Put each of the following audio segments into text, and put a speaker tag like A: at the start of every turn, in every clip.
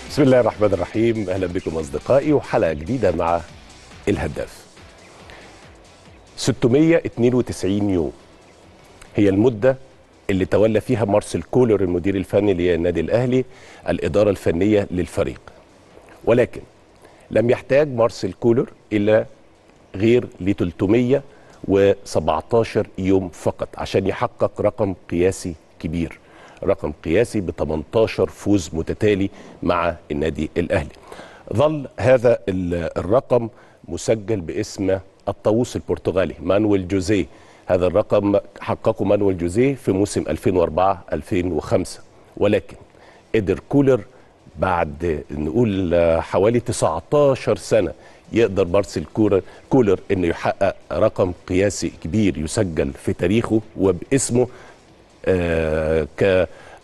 A: بسم الله الرحمن الرحيم اهلا بكم اصدقائي وحلقه جديده مع الهداف 692 يوم هي المده اللي تولى فيها مارسيل كولر المدير الفني للنادي الاهلي الاداره الفنيه للفريق ولكن لم يحتاج مارسيل كولر الى غير ل 317 يوم فقط عشان يحقق رقم قياسي كبير رقم قياسي ب 18 فوز متتالي مع النادي الاهلي ظل هذا الرقم مسجل باسم الطاووس البرتغالي مانويل جوزيه هذا الرقم حققه مانويل جوزيه في موسم 2004 2005 ولكن قدر كولر بعد نقول حوالي 19 سنه يقدر مارسيل كولر كولر انه يحقق رقم قياسي كبير يسجل في تاريخه وباسمه آه ك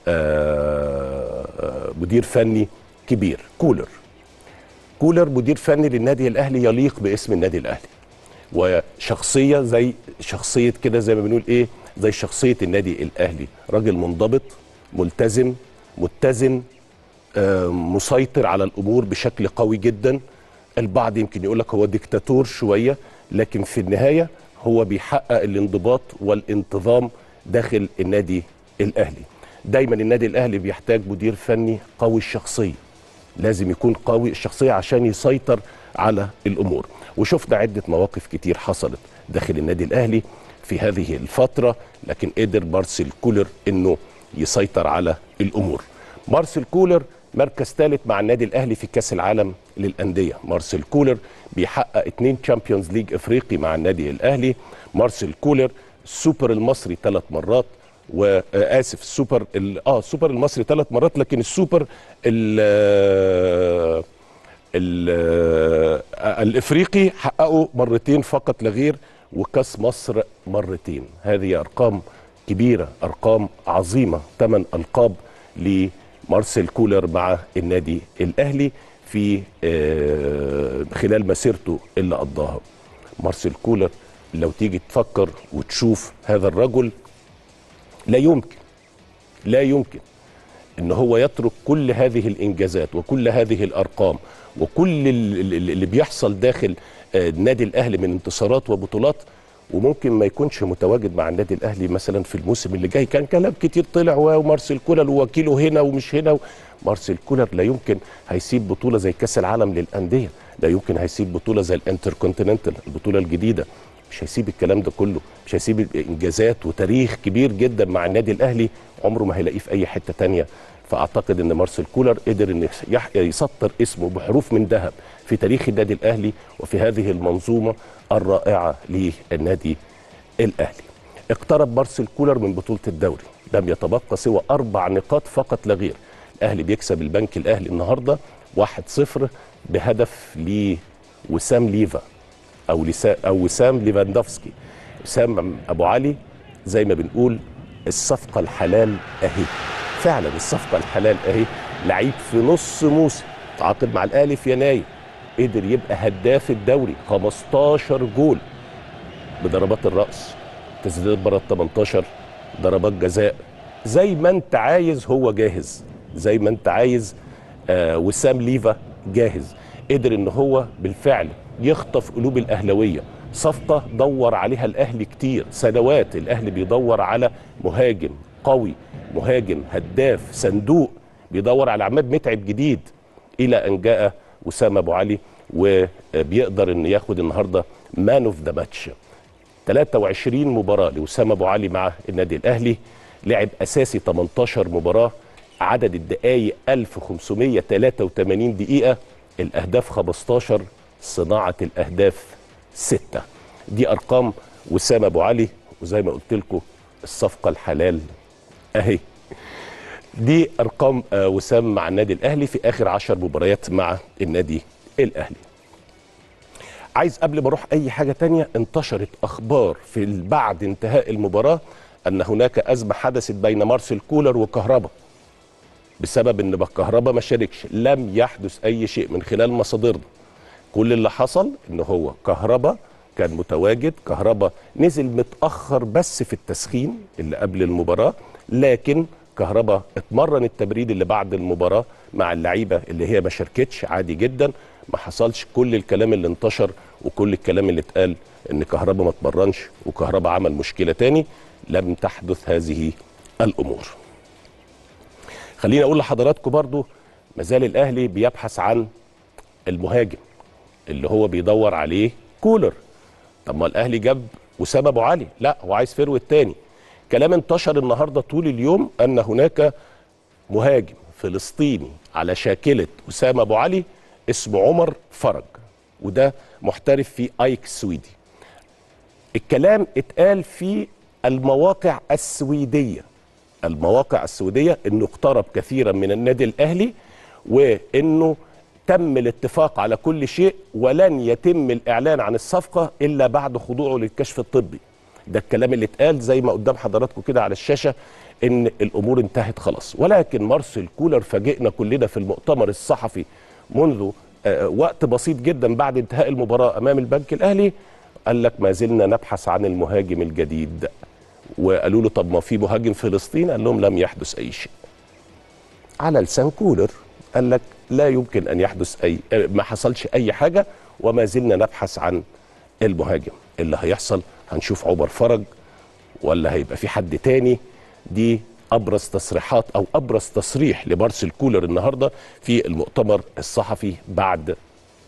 A: آه مدير فني كبير كولر كولر مدير فني للنادي الاهلي يليق باسم النادي الاهلي وشخصيه زي شخصيه كده زي ما بنقول ايه زي شخصيه النادي الاهلي راجل منضبط ملتزم متزن آه مسيطر على الامور بشكل قوي جدا البعض يمكن يقول لك هو ديكتاتور شويه لكن في النهايه هو بيحقق الانضباط والانتظام داخل النادي الاهلي دايما النادي الاهلي بيحتاج مدير فني قوي الشخصيه لازم يكون قوي الشخصيه عشان يسيطر على الامور وشفنا عده مواقف كتير حصلت داخل النادي الاهلي في هذه الفتره لكن قدر مارسيل كولر انه يسيطر على الامور مارسيل كولر مركز ثالث مع النادي الاهلي في كاس العالم للانديه مارسيل كولر بيحقق اثنين تشامبيونز ليج افريقي مع النادي الاهلي مارسيل كولر السوبر المصري ثلاث مرات واسف السوبر اه السوبر المصري ثلاث مرات لكن السوبر ال ال الافريقي حققه مرتين فقط لا غير وكاس مصر مرتين هذه ارقام كبيره ارقام عظيمه ثمان القاب لمارسيل كولر مع النادي الاهلي في خلال مسيرته اللي قضاها مارسيل كولر لو تيجي تفكر وتشوف هذا الرجل لا يمكن لا يمكن ان هو يترك كل هذه الانجازات وكل هذه الارقام وكل اللي بيحصل داخل النادي الاهلي من انتصارات وبطولات وممكن ما يكونش متواجد مع النادي الاهلي مثلا في الموسم اللي جاي كان كلام كتير طلع ومارسيل كولر ووكيله هنا ومش هنا مارسيل كولر لا يمكن هيسيب بطوله زي كاس العالم للانديه لا يمكن هيسيب بطوله زي الانتركونتيننتال البطوله الجديده مش هيسيب الكلام ده كله مش هيسيب انجازات وتاريخ كبير جدا مع النادي الاهلي عمره ما هيلاقيه في اي حته تانية فاعتقد ان مارسيل كولر قدر ان يسطر اسمه بحروف من ذهب في تاريخ النادي الاهلي وفي هذه المنظومه الرائعه للنادي الاهلي اقترب مارسيل كولر من بطوله الدوري لم يتبقى سوى اربع نقاط فقط لا غير الاهلي بيكسب البنك الاهلي النهارده 1-0 بهدف لوسام ليفا او لسا او وسام ليفاندوفسكي وسام ابو علي زي ما بنقول الصفقه الحلال اهي فعلا الصفقه الحلال اهي لعيب في نص موسم تعاقد مع الاهلي في يناير قدر يبقى هداف الدوري 15 جول بضربات الراس تسديدات بره ال 18 ضربات جزاء زي ما انت عايز هو جاهز زي ما انت عايز آه وسام ليفا جاهز قدر ان هو بالفعل يخطف قلوب الاهلاويه صفقه دور عليها الاهلي كتير سنوات الاهلي بيدور على مهاجم قوي مهاجم هداف صندوق بيدور على عماد متعب جديد الى ان جاء وسام ابو علي وبيقدر انه ياخد النهارده مان اوف ذا ماتش 23 مباراه لوسام ابو علي مع النادي الاهلي لعب اساسي 18 مباراه عدد الدقائق 1583 دقيقه الاهداف 15 صناعه الاهداف 6 دي ارقام وسام ابو علي وزي ما قلت لكم الصفقه الحلال اهي دي ارقام وسام مع النادي الاهلي في اخر 10 مباريات مع النادي الاهلي عايز قبل ما اروح اي حاجه تانية انتشرت اخبار في بعد انتهاء المباراه ان هناك ازمه حدثت بين مارسيل كولر وكهربا بسبب ان كهربا ما شاركش لم يحدث اي شيء من خلال مصادرنا كل اللي حصل ان هو كهربا كان متواجد كهربا نزل متاخر بس في التسخين اللي قبل المباراه لكن كهربا اتمرن التبريد اللي بعد المباراه مع اللعيبه اللي هي ما شاركتش عادي جدا ما حصلش كل الكلام اللي انتشر وكل الكلام اللي اتقال ان كهربا ما اتمرنش وكهربا عمل مشكله تاني لم تحدث هذه الامور خليني اقول لحضراتكم برضو مازال الاهلي بيبحث عن المهاجم اللي هو بيدور عليه كولر طب ما الاهلي جاب وسام ابو علي لا هو عايز فيرو التاني كلام انتشر النهارده طول اليوم ان هناك مهاجم فلسطيني على شاكله اسامه ابو علي اسمه عمر فرج وده محترف في ايك السويدي الكلام اتقال في المواقع السويديه المواقع السويديه انه اقترب كثيرا من النادي الاهلي وانه تم الاتفاق على كل شيء ولن يتم الاعلان عن الصفقه الا بعد خضوعه للكشف الطبي ده الكلام اللي اتقال زي ما قدام حضراتكم كده على الشاشه ان الامور انتهت خلاص ولكن مارسيل كولر فاجئنا كلنا في المؤتمر الصحفي منذ آه، وقت بسيط جدا بعد انتهاء المباراه امام البنك الاهلي قال لك ما زلنا نبحث عن المهاجم الجديد وقالوا له طب ما في مهاجم فلسطين قال لهم لم يحدث اي شيء على لسان كولر قال لك لا يمكن ان يحدث اي آه، ما حصلش اي حاجه وما زلنا نبحث عن المهاجم اللي هيحصل هنشوف عمر فرج ولا هيبقى في حد تاني دي ابرز تصريحات او ابرز تصريح لمارسيل كولر النهارده في المؤتمر الصحفي بعد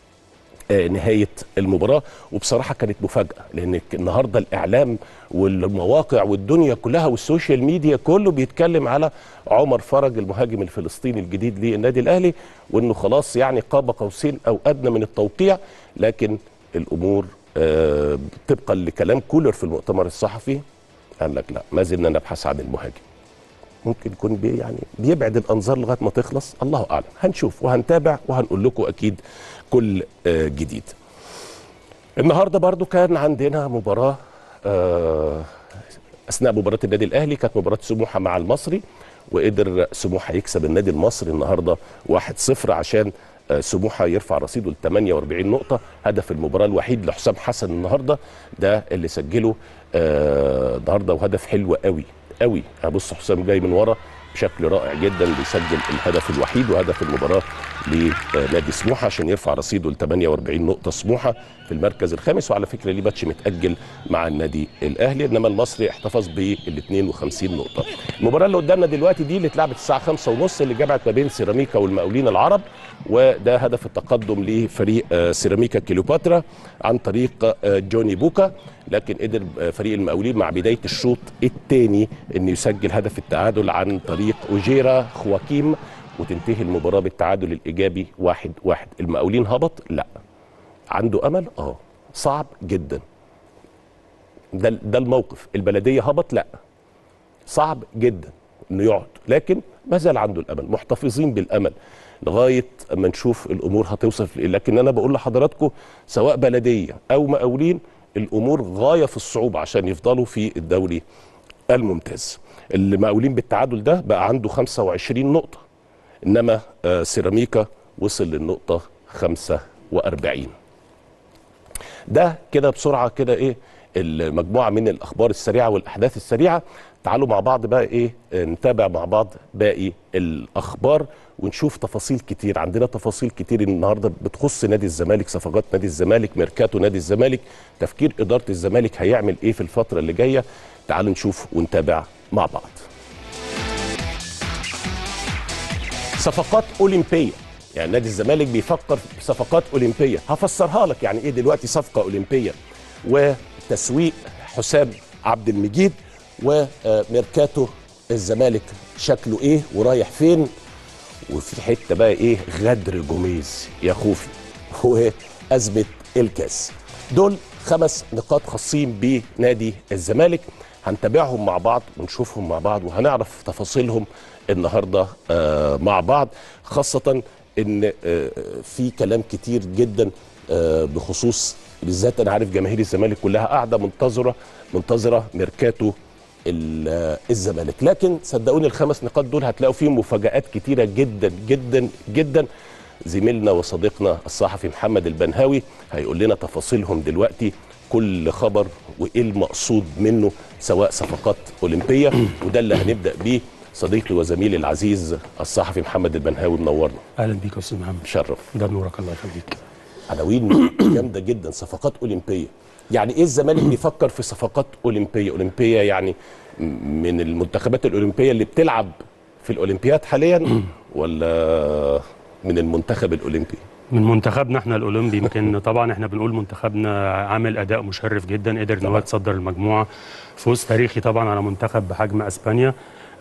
A: آه، نهايه المباراه وبصراحه كانت مفاجاه لان النهارده الاعلام والمواقع والدنيا كلها والسوشيال ميديا كله بيتكلم على عمر فرج المهاجم الفلسطيني الجديد للنادي الاهلي وانه خلاص يعني قاب قوسين او ادنى من التوقيع لكن الامور آه، طبقا لكلام كولر في المؤتمر الصحفي قال لك لا ما زلنا نبحث عن المهاجم ممكن يكون بي يعني بيبعد الانظار لغايه ما تخلص الله اعلم هنشوف وهنتابع وهنقول لكم اكيد كل آه، جديد النهارده برضو كان عندنا مباراه آه، اثناء مباراه النادي الاهلي كانت مباراه سموحه مع المصري وقدر سموحه يكسب النادي المصري النهارده 1-0 عشان آه، سموحه يرفع رصيده ل 48 نقطه هدف المباراه الوحيد لحسام حسن النهارده ده اللي سجله آه، النهارده وهدف حلو قوي قوي هبص حسام جاي من ورا بشكل رائع جدا بيسجل الهدف الوحيد وهدف المباراه لنادي سموحه عشان يرفع رصيده ل 48 نقطه سموحه في المركز الخامس وعلى فكره ليه ماتش متاجل مع النادي الاهلي انما المصري احتفظ بال 52 نقطه. المباراه اللي قدامنا دلوقتي دي اللي اتلعبت الساعه 5 ونص اللي جمعت ما بين سيراميكا والمقاولين العرب وده هدف التقدم لفريق آه، سيراميكا كيلوباترا عن طريق آه، جوني بوكا لكن قدر آه، فريق المقاولين مع بدايه الشوط الثاني انه يسجل هدف التعادل عن طريق اوجيرا خواكيم وتنتهي المباراه بالتعادل الايجابي واحد واحد المقاولين هبط لا عنده امل اه صعب جدا ده ده الموقف البلديه هبط لا صعب جدا انه يقعد لكن ما زال عنده الامل محتفظين بالامل لغايه اما نشوف الامور هتوصل لايه لكن انا بقول لحضراتكم سواء بلديه او مقاولين الامور غايه في الصعوبه عشان يفضلوا في الدوري الممتاز المقاولين بالتعادل ده بقى عنده 25 نقطه انما آه، سيراميكا وصل للنقطه 45 ده كده بسرعه كده ايه المجموعه من الاخبار السريعه والاحداث السريعه تعالوا مع بعض بقى ايه آه، نتابع مع بعض باقي الاخبار ونشوف تفاصيل كتير عندنا تفاصيل كتير النهارده بتخص نادي الزمالك صفقات نادي الزمالك ميركاتو نادي الزمالك تفكير اداره الزمالك هيعمل ايه في الفتره اللي جايه تعالوا نشوف ونتابع مع بعض صفقات اولمبيه يعني نادي الزمالك بيفكر في صفقات اولمبيه هفسرها لك يعني ايه دلوقتي صفقه اولمبيه وتسويق حسام عبد المجيد وميركاتو الزمالك شكله ايه ورايح فين وفي حته بقى ايه غدر جوميز يا خوفي وازمه الكاس دول خمس نقاط خاصين بنادي الزمالك هنتابعهم مع بعض ونشوفهم مع بعض وهنعرف تفاصيلهم النهارده آه مع بعض خاصه ان آه في كلام كتير جدا آه بخصوص بالذات انا عارف جماهير الزمالك كلها قاعده منتظره منتظره ميركاتو ال- الزمالك لكن صدقوني الخمس نقاط دول هتلاقوا فيهم مفاجآت كتيرة جدا جدا جدا زميلنا وصديقنا الصحفي محمد البنهاوي هيقول لنا تفاصيلهم دلوقتي كل خبر وايه المقصود منه سواء صفقات اولمبيه وده اللي هنبدا بيه صديقي وزميلي العزيز الصحفي محمد البنهاوي منورنا
B: اهلا بيك يا استاذ محمد
A: شرف
B: ده نورك الله يخليك
A: عناوين جامده جدا صفقات اولمبيه يعني ايه الزمالك بيفكر في صفقات اولمبيه اولمبيه يعني م- من المنتخبات الاولمبيه اللي بتلعب في الاولمبياد حاليا ولا من المنتخب الاولمبي
B: من منتخبنا احنا الاولمبي يمكن طبعا احنا بنقول منتخبنا عامل اداء مشرف جدا قدر ان هو
A: طبعا.
B: يتصدر المجموعه فوز تاريخي طبعا على منتخب بحجم اسبانيا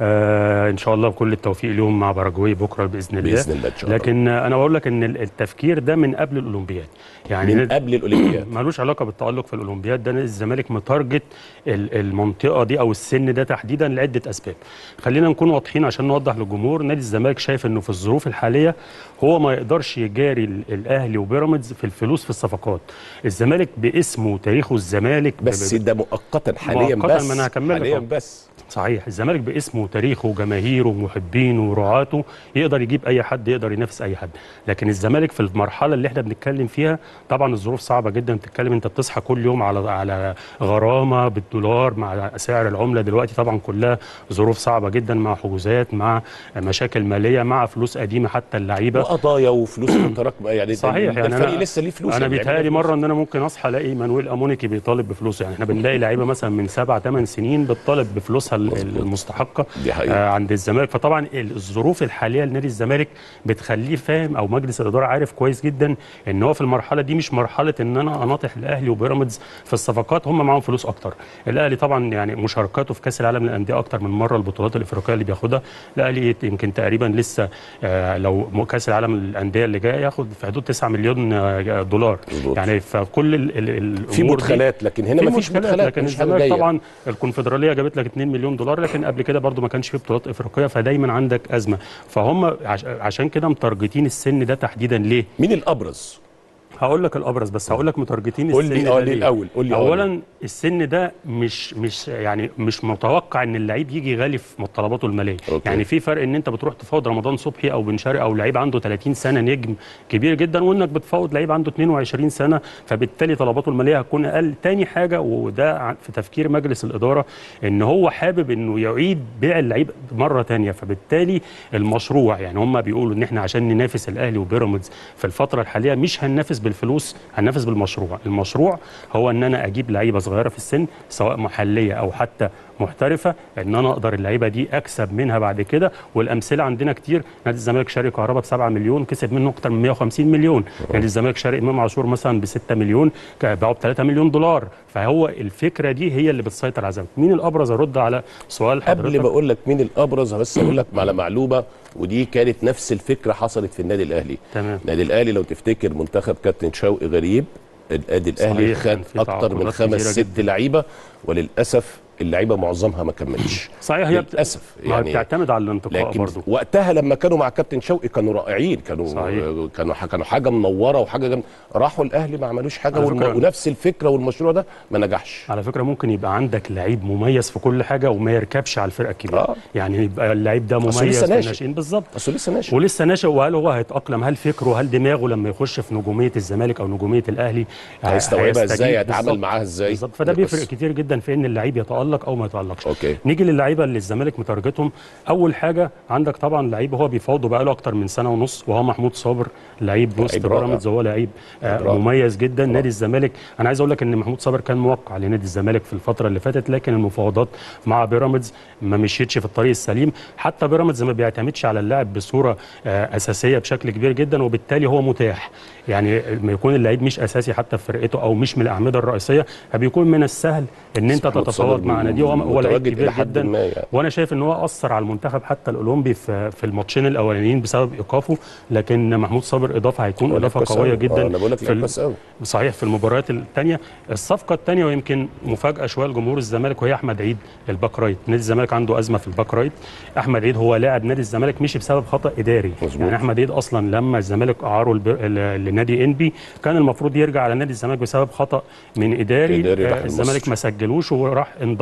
B: آه ان شاء الله بكل التوفيق ليهم مع باراجواي بكره باذن الله
A: باذن الله ان شاء الله
B: لكن آه، انا بقول لك ان التفكير ده من قبل الاولمبياد يعني
A: من قبل الاولمبياد
B: ملوش علاقه بالتالق في الاولمبياد ده نادي الزمالك متارجت ال- المنطقه دي او السن ده تحديدا لعده اسباب خلينا نكون واضحين عشان نوضح للجمهور نادي الزمالك شايف انه في الظروف الحاليه هو ما يقدرش يجاري ال- الاهلي وبيراميدز في الفلوس في الصفقات الزمالك باسمه وتاريخه الزمالك ب-
A: بس
B: ب-
A: ده مؤقتا حاليا
B: مؤقتاً،
A: بس
B: ما أنا هكمل لك
A: حاليا
B: أهو.
A: بس
B: صحيح الزمالك باسمه وتاريخه وجماهيره ومحبينه ورعاته يقدر يجيب اي حد يقدر ينافس اي حد لكن الزمالك في المرحله اللي احنا بنتكلم فيها طبعا الظروف صعبه جدا بتتكلم انت بتصحى كل يوم على على غرامه بالدولار مع سعر العمله دلوقتي طبعا كلها ظروف صعبه جدا مع حجوزات مع مشاكل ماليه مع فلوس قديمه حتى اللعيبه
A: وقضايا وفلوس متراكمه يعني ده-
B: صحيح
A: ده
B: يعني
A: الفريق
B: انا
A: لسه ليه فلوس
B: انا
A: يعني بيعمل
B: بيتهيألي
A: فلوس.
B: مره ان انا ممكن اصحى الاقي مانويل امونيكي بيطالب بفلوسه يعني احنا بنلاقي لعيبه مثلا من سبع ثمان سنين بتطالب بفلوسها ال-
A: مظبوط.
B: المستحقه
A: دي حقيقة.
B: آه عند الزمالك فطبعا الظروف الحاليه لنادي الزمالك بتخليه فاهم او مجلس الاداره عارف كويس جدا ان هو في المرحله دي مش مرحله ان انا اناطح الاهلي وبيراميدز في الصفقات هم معاهم فلوس اكتر الاهلي طبعا يعني مشاركاته في كاس العالم للانديه اكتر من مره البطولات الافريقيه اللي بياخدها الاهلي يمكن تقريبا لسه آه لو م- كاس العالم للانديه اللي جاي ياخد في حدود 9 مليون آه دولار
A: مظبوط.
B: يعني فكل ال ال الامور
A: في
B: دي-
A: مدخلات لكن هنا
B: في
A: ما فيش مدخلات
B: لكن
A: مش حاجه
B: الزمالك
A: جايه
B: طبعا الكونفدراليه جابت لك 2 مليون دولار لكن قبل كده برضو ما كانش في بطولات افريقيه فدايما عندك ازمه فهم عش عشان كده متارجتين السن ده تحديدا ليه؟
A: مين الابرز
B: هقول لك الابرز بس هقول لك متارجتين
A: قول
B: السن
A: لي
B: ده
A: اه
B: ليه؟
A: ليه الاول قول لي آه ليه.
B: اولا السن ده مش مش يعني مش متوقع ان اللعيب يجي غالي في طلباته الماليه
A: أوكي.
B: يعني في فرق ان انت بتروح تفاوض رمضان صبحي او بن شرقي او لعيب عنده 30 سنه نجم كبير جدا وانك بتفاوض لعيب عنده 22 سنه فبالتالي طلباته الماليه هتكون اقل تاني حاجه وده ع- في تفكير مجلس الاداره ان هو حابب انه يعيد بيع اللعيب مره تانية فبالتالي المشروع يعني هم بيقولوا ان احنا عشان ننافس الاهلي وبيراميدز في الفتره الحاليه مش هننافس بالفلوس هننافس بالمشروع المشروع هو ان انا اجيب لعيبه صغيره في السن سواء محليه او حتى محترفه ان انا اقدر اللعيبه دي اكسب منها بعد كده والامثله عندنا كتير نادي الزمالك شاري كهربا ب 7 مليون كسب منه اكتر من 150 مليون نادي الزمالك شاري امام عاشور مثلا ب 6 مليون ك- باعوا ب 3 مليون دولار فهو الفكره دي هي اللي بتسيطر على الزمالك مين الابرز ارد على سؤال
A: قبل
B: حضرتك
A: ما اقول لك مين الابرز بس اقول لك على معلومه ودي كانت نفس الفكره حصلت في النادي الاهلي
B: تمام
A: النادي الاهلي لو تفتكر منتخب كابتن شوقي غريب النادي الاهلي
B: صحيح،
A: خد
B: كان في
A: اكتر من
B: تعاقدات
A: خمس
B: كتيرة
A: ست لعيبه وللاسف اللعيبه معظمها ما كملش
B: صحيح هي بت-
A: للاسف
B: ما هي
A: يعني
B: بتعتمد على الانتقاء
A: لكن
B: برضه
A: وقتها لما كانوا مع كابتن شوقي كانوا رائعين كانوا
B: صحيح.
A: كانوا كانوا حاجه منوره وحاجه جم... راحوا الاهلي ما عملوش حاجه
B: على
A: والم...
B: فكرة-
A: ونفس الفكره والمشروع ده ما نجحش
B: على فكره ممكن يبقى عندك لعيب مميز في كل حاجه وما يركبش على الفرقه الكبيره
A: آه.
B: يعني يبقى اللعيب ده
A: أصله
B: مميز
A: لسه
B: في
A: ناشئ.
B: الناشئين بالظبط
A: اصل لسه ناشئ
B: ولسه ناشئ وهل هو هيتاقلم هل فكره هل دماغه لما يخش في نجوميه الزمالك او نجوميه الاهلي
A: هيستوعبها
B: هيستجيب
A: ازاي هيتعامل
B: بالظبط.
A: معاها ازاي
B: بالظبط فده
A: دي
B: بيفرق
A: قصة.
B: كتير جدا في ان اللعيب يتالق او ما يتالقش
A: اوكي
B: نيجي للعيبه اللي الزمالك متارجتهم اول حاجه عندك طبعا لعيب هو بيفاوضه بقاله اكتر من سنه ونص وهو محمود صابر لعيب وسط
A: لعيب رائع.
B: بيراميدز هو لعيب آه،
A: لعيب رائع.
B: مميز جدا
A: طبعا.
B: نادي الزمالك انا عايز اقول لك ان محمود صابر كان موقع لنادي الزمالك في الفتره اللي فاتت لكن المفاوضات مع بيراميدز ما مشيتش في الطريق السليم حتى بيراميدز ما بيعتمدش على اللاعب بصوره آه، اساسيه بشكل كبير جدا وبالتالي هو متاح يعني لما يكون اللعيب مش اساسي حتى في فرقته او مش من الاعمده الرئيسيه فبيكون من السهل ان انت
A: محمود
B: تتفاوض
A: صابر
B: مع ناديه هو هو لعيب
A: متواجد
B: كبير
A: إلى حد
B: جدا
A: ما يعني.
B: وانا شايف ان هو اثر على المنتخب حتى الاولمبي في في الماتشين الاولانيين بسبب ايقافه لكن محمود صابر اضافه هيكون
A: بقول لك
B: اضافه
A: كويس
B: قويه
A: أوي.
B: جدا
A: آه، انا بقول لك
B: في
A: لعيب
B: ال-
A: كويس قوي
B: صحيح في المباريات الثانيه الصفقه الثانيه ويمكن مفاجاه شويه لجمهور الزمالك وهي احمد عيد الباك رايت نادي الزمالك عنده ازمه في الباك رايت احمد عيد هو لاعب نادي الزمالك مشي بسبب خطا اداري
A: مظبوط.
B: يعني احمد عيد اصلا لما الزمالك اعاره الب- ل- لنادي انبي كان المفروض يرجع على نادي الزمالك بسبب خطا من اداري,
A: إداري راح
B: آه، الزمالك
A: المصري.
B: ما سجلوش وراح انضم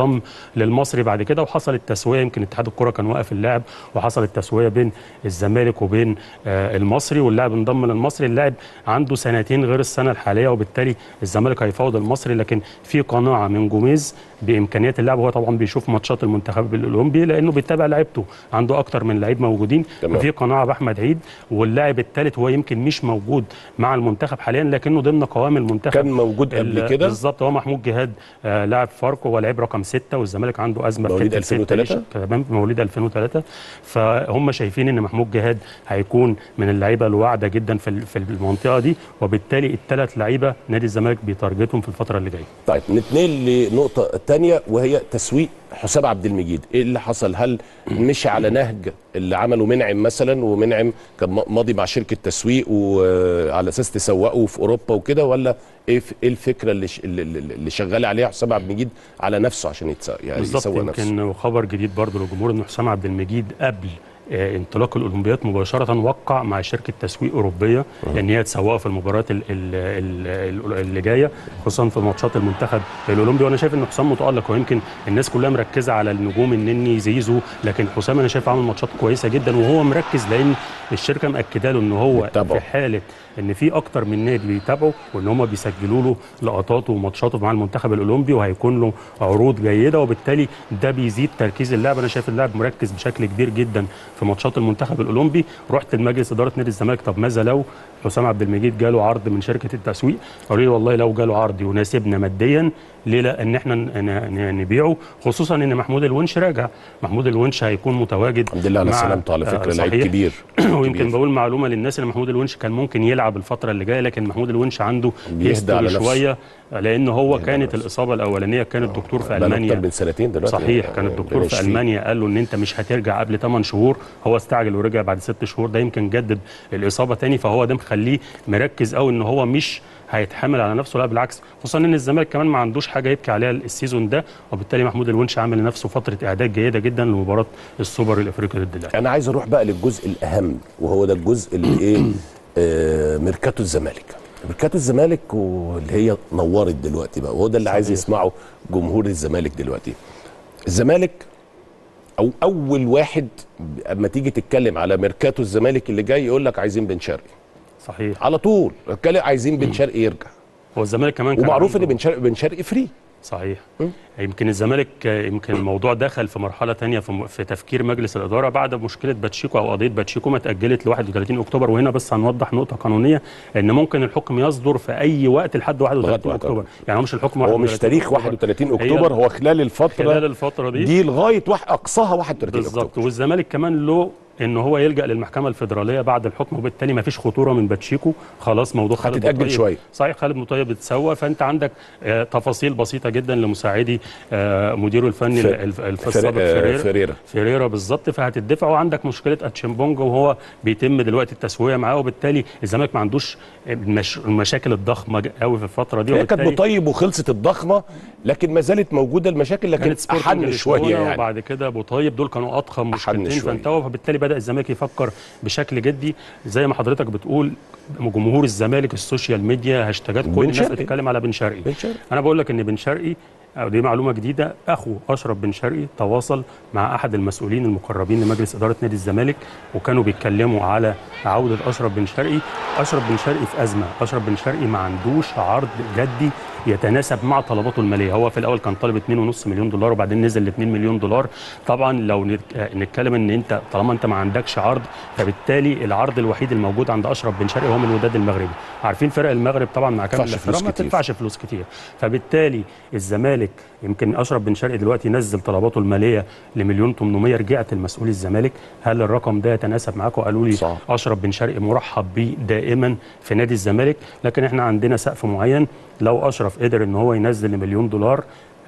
B: انضم للمصري بعد كده وحصلت تسويه يمكن اتحاد الكره كان واقف اللعب وحصلت تسويه بين الزمالك وبين آه، المصري واللاعب انضم للمصري اللاعب عنده سنتين غير السنه الحاليه وبالتالي الزمالك هيفاوض المصري لكن في قناعه من جوميز بامكانيات اللاعب هو طبعا بيشوف ماتشات المنتخب الاولمبي لانه بيتابع لعيبته عنده اكتر من لعيب موجودين
A: تمام.
B: في قناعه باحمد عيد واللاعب الثالث هو يمكن مش موجود مع المنتخب حاليا لكنه ضمن قوام المنتخب
A: كان موجود قبل
B: ال-
A: كده
B: بالظبط هو محمود جهاد آه لاعب فاركو هو لعيب رقم ستة والزمالك عنده ازمه
A: مواليد
B: في حتة ستة
A: 2003
B: ليش- تمام مواليد 2003 فهم شايفين ان محمود جهاد هيكون من اللعيبه الواعده جدا في ال- في المنطقه دي وبالتالي الثلاث لعيبه نادي الزمالك بيتارجتهم في الفتره اللي جايه
A: طيب نتنقل لنقطة تانية وهي تسويق حسام عبد المجيد ايه اللي حصل هل مشي على نهج اللي عمله منعم مثلا ومنعم كان م- ماضي مع شركة تسويق وعلى اساس تسوقه في اوروبا وكده ولا ايه ف- ايه الفكرة اللي ش- اللي- اللي اللي شغال عليها حسام عبد المجيد على نفسه عشان يتسوق يعني
B: بالظبط
A: يسوق نفسه
B: يمكن خبر جديد برضه للجمهور ان حسام عبد المجيد قبل آه، انطلاق الاولمبياد مباشره وقع مع شركه تسويق اوروبيه ان هي تسوقه في المباريات ال- ال- ال- ال- اللي جايه خصوصا في ماتشات المنتخب الاولمبي وانا شايف ان حسام متالق ويمكن الناس كلها مركزه على النجوم النني زيزو لكن حسام انا شايف عامل ماتشات كويسه جدا وهو مركز لان الشركه مأكده له ان هو
A: بتتابعه.
B: في حاله ان في اكتر من نادي بيتابعه وان هم بيسجلوا له لقطاته وماتشاته مع المنتخب الاولمبي وهيكون له عروض جيده وبالتالي ده بيزيد تركيز اللاعب انا شايف اللاعب مركز بشكل كبير جدا في ماتشات المنتخب الاولمبي رحت لمجلس اداره نادي الزمالك طب ماذا لو حسام عبد المجيد جاله عرض من شركه التسويق قالوا لي والله لو جاله عرض يناسبنا ماديا ليه لا ان احنا ن- ن- نبيعه خصوصا ان محمود الونش راجع محمود الونش هيكون متواجد
A: الحمد لله على
B: مع-
A: سلامته على
B: آه،
A: فكرة لعيب
B: صحيح.
A: كبير
B: ويمكن
A: كبير.
B: بقول معلومه للناس ان محمود الونش كان ممكن يلعب الفتره اللي جايه لكن محمود الونش عنده
A: بيهدى على
B: هيستوري
A: نفسه.
B: شويه لان هو
A: بيهدى على
B: كانت
A: نفسه.
B: الاصابه الاولانيه كان الدكتور في
A: بقاله اكتر
B: المانيا
A: من سنتين دلوقتي
B: صحيح
A: يعني
B: كان
A: ربنا
B: الدكتور في
A: يشفيه.
B: المانيا قال له ان انت مش هترجع قبل 8 شهور هو استعجل ورجع بعد 6 شهور ده يمكن جدد الاصابه تاني فهو ده مخليه مركز قوي ان هو مش هيتحمل على نفسه لا بالعكس خصوصا ان الزمالك كمان ما عندوش حاجه يبكي عليها السيزون ده وبالتالي محمود الونش عامل لنفسه فتره اعداد جيده جدا لمباراه السوبر الافريقي ضد الاهلي
A: انا عايز اروح بقى للجزء الاهم وهو ده الجزء اللي ايه آه ميركاتو الزمالك ميركاتو الزمالك واللي هي نورت دلوقتي بقى وهو ده اللي عايز
B: صحيح.
A: يسمعه جمهور الزمالك دلوقتي الزمالك او اول واحد اما تيجي تتكلم على ميركاتو الزمالك اللي جاي يقول لك عايزين بن شرقي
B: صحيح
A: على طول اتكلم عايزين بن شرقي يرجع
B: هو الزمالك كمان كان
A: ومعروف ان
B: عنده-
A: بن شرقي بن شرقي فري
B: صحيح يمكن الزمالك آه، يمكن الموضوع دخل في مرحله تانية في, م- في تفكير مجلس الاداره بعد مشكله باتشيكو او قضيه باتشيكو ما اتاجلت ل 31 اكتوبر وهنا بس هنوضح نقطه قانونيه ان ممكن الحكم يصدر في اي وقت لحد 31
A: لغاية
B: اكتوبر
A: وقت.
B: يعني هو مش الحكم
A: هو مش
B: 31
A: تاريخ
B: أكتوبر.
A: 31
B: هي
A: اكتوبر هو خلال الفتره
B: خلال الفتره دي,
A: دي لغايه واحد اقصاها 31
B: بالظبط
A: اكتوبر
B: والزمالك كمان له ان هو يلجا للمحكمه الفدراليه بعد الحكم وبالتالي ما فيش خطوره من باتشيكو خلاص موضوع خالد
A: هتتأجل
B: مطيب-
A: شوية.
B: صحيح خالد مطيب اتسوى فانت عندك آه تفاصيل بسيطه جدا لمساعدي آه مديره الفني
A: ف-
B: الف- الف-
A: فر-
B: السابق
A: آه،
B: فيريرا
A: فيريرا.
B: فيريرا بالظبط فهتدفع وعندك مشكله اتشيمبونج وهو بيتم دلوقتي التسويه معاه وبالتالي الزمالك ما عندوش المش... المشاكل الضخمه ج- قوي في الفتره دي
A: هي كانت
B: وبالتالي
A: مطيب وخلصت الضخمه لكن ما زالت موجوده المشاكل لكن
B: كانت سبورتنج
A: احن شويه
B: لشبونة
A: يعني
B: وبعد كده ابو طيب دول كانوا اضخم مشكلتين
A: شوية.
B: فانتهوا فبالتالي بدا الزمالك يفكر بشكل جدي زي ما حضرتك بتقول جمهور الزمالك السوشيال ميديا هاشتاجات كل
A: بن
B: الناس
A: شرقي.
B: بتتكلم على بن شرقي
A: بن شرقي.
B: انا بقول لك ان بن شرقي أو دي معلومه جديده اخو اشرف بن شرقي تواصل مع احد المسؤولين المقربين لمجلس اداره نادي الزمالك وكانوا بيتكلموا على عوده اشرف بن شرقي اشرف بن شرقي في ازمه اشرف بن شرقي ما عندوش عرض جدي يتناسب مع طلباته الماليه هو في الاول كان طالب 2.5 مليون دولار وبعدين نزل ل 2 مليون دولار طبعا لو نت- آه، نتكلم ان انت طالما انت ما عندكش عرض فبالتالي العرض الوحيد الموجود عند اشرف بن شرقي هو من الوداد المغربي عارفين فرق المغرب طبعا مع كامل
A: تدفعش فلوس
B: الاحترام ما
A: كتير.
B: تدفعش فلوس كتير فبالتالي الزمالك يمكن اشرف بن شرقي دلوقتي نزل طلباته الماليه لمليون 800 رجعت لمسؤول الزمالك هل الرقم ده يتناسب معاكم قالوا لي
A: صح.
B: اشرف بن شرقي مرحب بيه دائما في نادي الزمالك لكن احنا عندنا سقف معين لو اشرف قدر ان هو ينزل لمليون دولار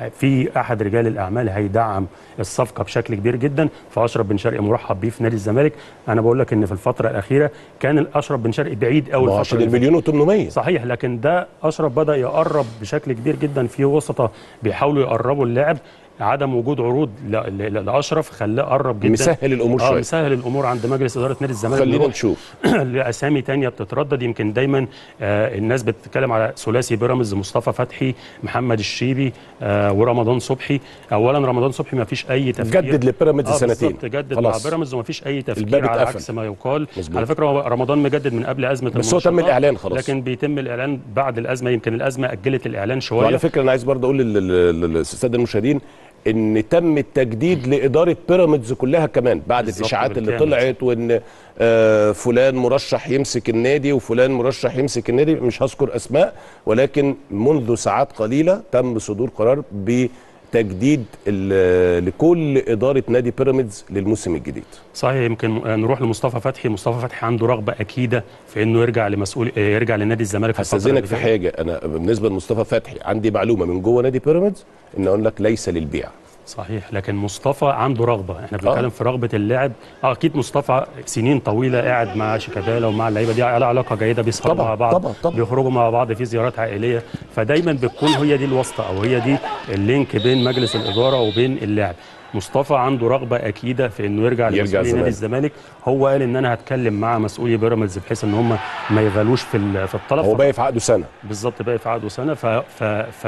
B: في احد رجال الاعمال هيدعم الصفقه بشكل كبير جدا فاشرف بن شرقي مرحب بيه في نادي الزمالك انا بقول لك ان في الفتره الاخيره كان اشرف بن شرقي بعيد قوي
A: ما هو
B: الفتره
A: عشان
B: اللي فاتت.
A: المليون و800
B: صحيح لكن ده اشرف بدا يقرب بشكل كبير جدا في وسطه بيحاولوا يقربوا اللاعب عدم وجود عروض ل- ل- لاشرف خلاه قرب جدا
A: مسهل الامور
B: اه
A: شويه
B: مسهل الامور عند مجلس اداره نادي الزمالك
A: خلينا
B: نروح
A: نشوف
B: لاسامي تانية بتتردد يمكن دايما آه الناس بتتكلم على ثلاثي بيراميدز مصطفى فتحي محمد الشيبي آه ورمضان صبحي اولا رمضان صبحي ما فيش اي تفكير
A: جدد لبيراميدز
B: آه
A: سنتين
B: بالظبط جدد
A: خلاص.
B: مع بيراميدز وما فيش اي
A: الباب
B: تفكير على
A: اتقفل.
B: عكس ما يقال
A: مظبوط.
B: على فكره هو رمضان مجدد من قبل ازمه
A: بس هو تم
B: المنشطات،
A: الإعلان خلاص.
B: لكن بيتم الاعلان بعد الازمه يمكن الازمه اجلت الاعلان شويه
A: وعلى فكره انا عايز برضه اقول لل- لل- للساده المشاهدين ان تم التجديد لاداره بيراميدز كلها كمان بعد
B: بالظبط
A: الاشاعات اللي
B: بالكامل.
A: طلعت وان آه، فلان مرشح يمسك النادي وفلان مرشح يمسك النادي مش هذكر اسماء ولكن منذ ساعات قليله تم صدور قرار بتجديد ال- لكل اداره نادي بيراميدز للموسم الجديد
B: صحيح يمكن نروح لمصطفى فتحي مصطفى فتحي عنده رغبه اكيده في انه يرجع لمسؤول يرجع لنادي الزمالك في الفترة
A: هستاذنك
B: اللي
A: في
B: جاية.
A: حاجه انا بالنسبه لمصطفى فتحي عندي معلومه من جوه نادي بيراميدز ان اقول لك ليس للبيع
B: صحيح لكن مصطفى عنده رغبه احنا بنتكلم في رغبه اللاعب آه، اكيد مصطفى سنين طويله قاعد مع شيكابالا ومع اللعيبه دي على علاقه جيده بيسهروا
A: طبعاً،
B: مع بعض
A: طبعاً، طبعاً.
B: بيخرجوا مع بعض في زيارات عائليه فدايما بتكون هي دي الواسطه او هي دي اللينك بين مجلس الاداره وبين اللاعب مصطفى عنده رغبه اكيده في انه يرجع
A: يرجع
B: لمسؤولي نادي
A: الزمالك.
B: الزمالك هو قال ان انا هتكلم مع مسؤولي بيراميدز بحيث ان هم ما يغالوش في ال- في الطلب
A: هو باقي في عقده سنه
B: بالظبط باقي في عقده سنه ف ف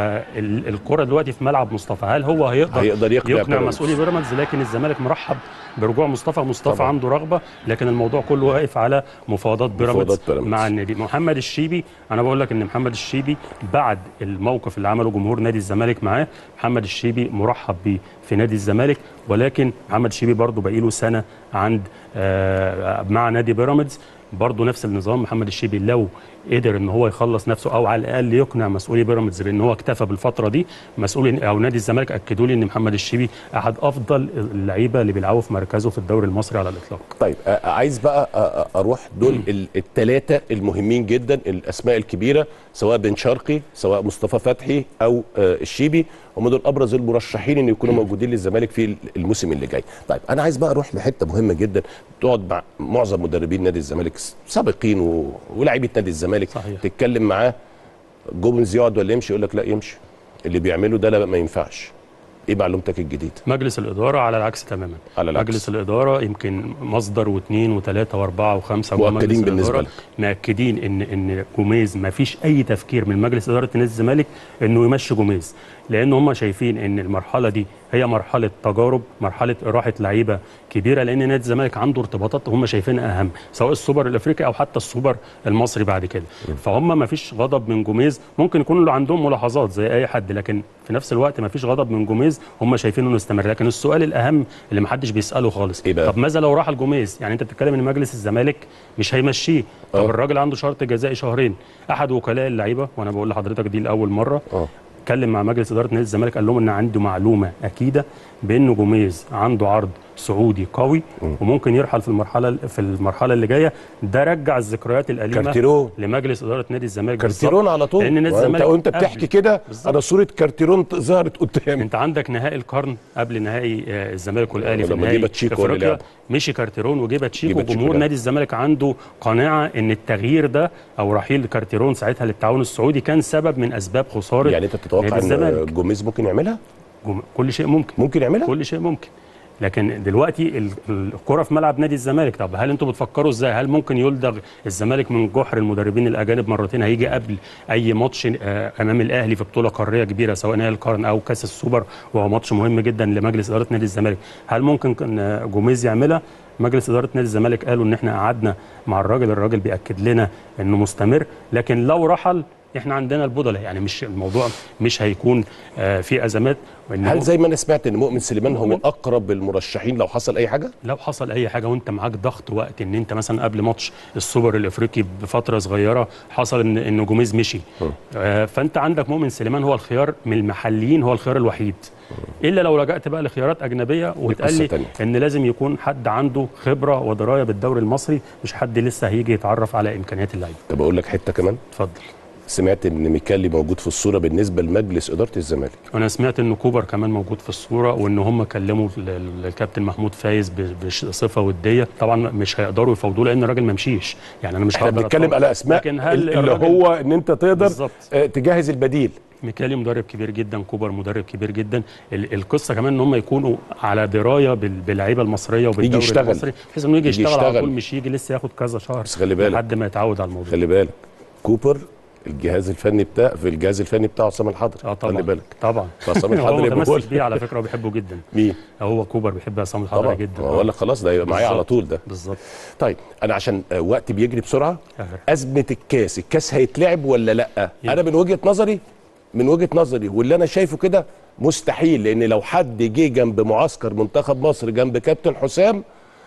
B: فالكره دلوقتي في ملعب مصطفى هل هو هيقدر
A: هيقدر يقنع
B: يقنع
A: بيراميدز.
B: مسؤولي بيراميدز لكن الزمالك مرحب برجوع مصطفى مصطفى
A: طبعاً.
B: عنده رغبه لكن الموضوع كله واقف على مفاوضات بيراميدز
A: مفاوضات بيراميدز.
B: مع النادي محمد الشيبي انا بقول لك ان محمد الشيبي بعد الموقف اللي عمله جمهور نادي الزمالك معاه محمد الشيبي مرحب بيه في نادي الزمالك ولكن محمد الشيبي برضه باقي له سنه عند آه مع نادي بيراميدز برضه نفس النظام محمد الشيبي لو قدر ان هو يخلص نفسه او على الاقل يقنع مسؤولي بيراميدز بان هو اكتفى بالفتره دي مسؤولي او نادي الزمالك اكدوا لي ان محمد الشيبي احد افضل اللعيبه اللي بيلعبوا في مركزه في الدوري المصري على الاطلاق
A: طيب آه، عايز بقى آه، آه، اروح دول الثلاثه المهمين جدا الاسماء الكبيره سواء بن شرقي سواء مصطفى فتحي او آه، الشيبي هم دول ابرز المرشحين ان يكونوا موجودين للزمالك في الموسم اللي جاي طيب انا عايز بقى اروح لحته مهمه جدا تقعد مع معظم مدربين نادي الزمالك سابقين و... ولاعيبه نادي الزمالك
B: صحيح.
A: تتكلم معاه جوبنز يقعد ولا يمشي يقول لك لا يمشي اللي بيعمله ده لا ما ينفعش ايه معلومتك الجديده
B: مجلس الاداره على العكس تماما
A: على العكس.
B: مجلس الاداره يمكن مصدر واثنين وثلاثه واربعه وخمسه جوه
A: مؤكدين
B: مجلس
A: بالنسبة
B: الإدارة مأكدين ان ان جوميز ما فيش اي تفكير من مجلس اداره نادي الزمالك انه يمشي جوميز لان هم شايفين ان المرحله دي هي مرحله تجارب مرحله راحه لعيبه كبيره لان نادي الزمالك عنده ارتباطات هم شايفينها اهم سواء السوبر الافريقي او حتى السوبر المصري بعد كده فهم ما فيش غضب من جوميز ممكن يكون له عندهم ملاحظات زي اي حد لكن في نفس الوقت ما فيش غضب من جوميز هم شايفين انه يستمر لكن السؤال الاهم اللي ما حدش بيساله خالص
A: إيه بقى؟
B: طب ماذا لو راح الجوميز يعني انت بتتكلم ان مجلس الزمالك مش هيمشيه طب
A: آه.
B: الراجل عنده شرط جزائي شهرين احد وكلاء اللعيبه وانا بقول لحضرتك دي لاول مره
A: اه
B: اتكلم مع مجلس اداره نادي الزمالك قال لهم ان عنده معلومه اكيده بان جوميز عنده عرض سعودي قوي وممكن يرحل في المرحله في المرحله اللي جايه ده رجع الذكريات الاليمه
A: كارتيرون
B: لمجلس اداره نادي الزمالك
A: كارتيرون على طول
B: لان نادي
A: وانت
B: الزمالك
A: وانت
B: قبل.
A: بتحكي كده
B: بالظبط.
A: انا صوره كارتيرون ت- ظهرت قدامي
B: انت عندك نهائي القرن قبل نهائي آه، الزمالك والاهلي في
A: لما
B: نهائي
A: جه باتشيكو هو اللي
B: افريقيا
A: لعب.
B: مشي كارتيرون وجه باتشيكو
A: جه باتشيكو
B: وجمهور
A: لعب.
B: نادي الزمالك عنده قناعه ان التغيير ده او رحيل كارتيرون ساعتها للتعاون السعودي كان سبب من اسباب خساره
A: يعني انت تتوقع
B: نادي
A: ان
B: الزمالك.
A: جوميز ممكن يعملها
B: جم- كل شيء ممكن
A: ممكن يعملها
B: كل شيء ممكن لكن دلوقتي ال- الكره في ملعب نادي الزمالك طب هل انتوا بتفكروا ازاي هل ممكن يلدغ الزمالك من جحر المدربين الاجانب مرتين هيجي قبل اي ماتش آه، امام الاهلي في بطوله قاريه كبيره سواء نهائي القرن او كاس السوبر وهو ماتش مهم جدا لمجلس اداره نادي الزمالك هل ممكن كان آه، جوميز يعملها مجلس اداره نادي الزمالك قالوا ان احنا قعدنا مع الراجل الراجل بياكد لنا انه مستمر لكن لو رحل احنا عندنا البودلة يعني مش الموضوع مش هيكون آه، في ازمات وإن
A: هل
B: هو-
A: زي ما انا سمعت ان مؤمن سليمان هو من اقرب المرشحين لو حصل اي حاجه
B: لو حصل اي حاجه وانت معاك ضغط وقت ان انت مثلا قبل ماتش السوبر الافريقي بفتره صغيره حصل ان ان جوميز مشي آه فانت عندك مؤمن سليمان هو الخيار من المحليين هو الخيار الوحيد الا لو لجأت بقى لخيارات اجنبيه وتقال
A: قصة
B: لي
A: تانية.
B: ان لازم يكون حد عنده خبره ودرايه بالدوري المصري مش حد لسه هيجي يتعرف على امكانيات اللعيبه
A: طب اقول لك حته كمان
B: اتفضل
A: سمعت ان ميكالي موجود في الصوره بالنسبه لمجلس اداره الزمالك
B: انا سمعت ان كوبر كمان موجود في الصوره وان هم كلموا ال- ال- الكابتن محمود فايز ب- بصفه وديه طبعا مش هيقدروا يفاوضوه لان الراجل ما مشيش يعني انا مش
A: احنا
B: هقدر
A: بنتكلم
B: أتفاوض.
A: على اسماء
B: لكن هل
A: اللي
B: الراجل-
A: هو ان انت تقدر
B: بالظبط.
A: آه، تجهز البديل
B: ميكالي مدرب كبير جدا كوبر مدرب كبير جدا ال- القصه كمان ان هم يكونوا على درايه بال- باللعيبه المصريه وبالدوري
A: يشتغل.
B: المصري بحيث انه يجي
A: يجي
B: يشتغل على
A: يشتغل.
B: طول مش يجي لسه ياخد كذا شهر
A: بس خلي بالك.
B: لحد ما يتعود على الموضوع
A: خلي بالك كوبر الجهاز الفني بتاع في الجهاز الفني بتاعه عصام الحضري
B: اه طبعا
A: خلي بالك
B: طبعا
A: فعصام
B: هو
A: الحضري يبقى هو
B: متمسك بيه على فكره وبيحبه جدا
A: مين
B: هو كوبر بيحب عصام الحضري
A: طبعا
B: جدا
A: بقول لك خلاص ده يبقى معايا على
B: بالظبط.
A: طول ده
B: بالظبط
A: طيب انا عشان آه، وقتي بيجري بسرعه
B: آه.
A: ازمه الكاس الكاس هيتلعب ولا لا انا من وجهه نظري من وجهه نظري واللي انا شايفه كده مستحيل لان لو حد جه جنب معسكر منتخب مصر جنب كابتن حسام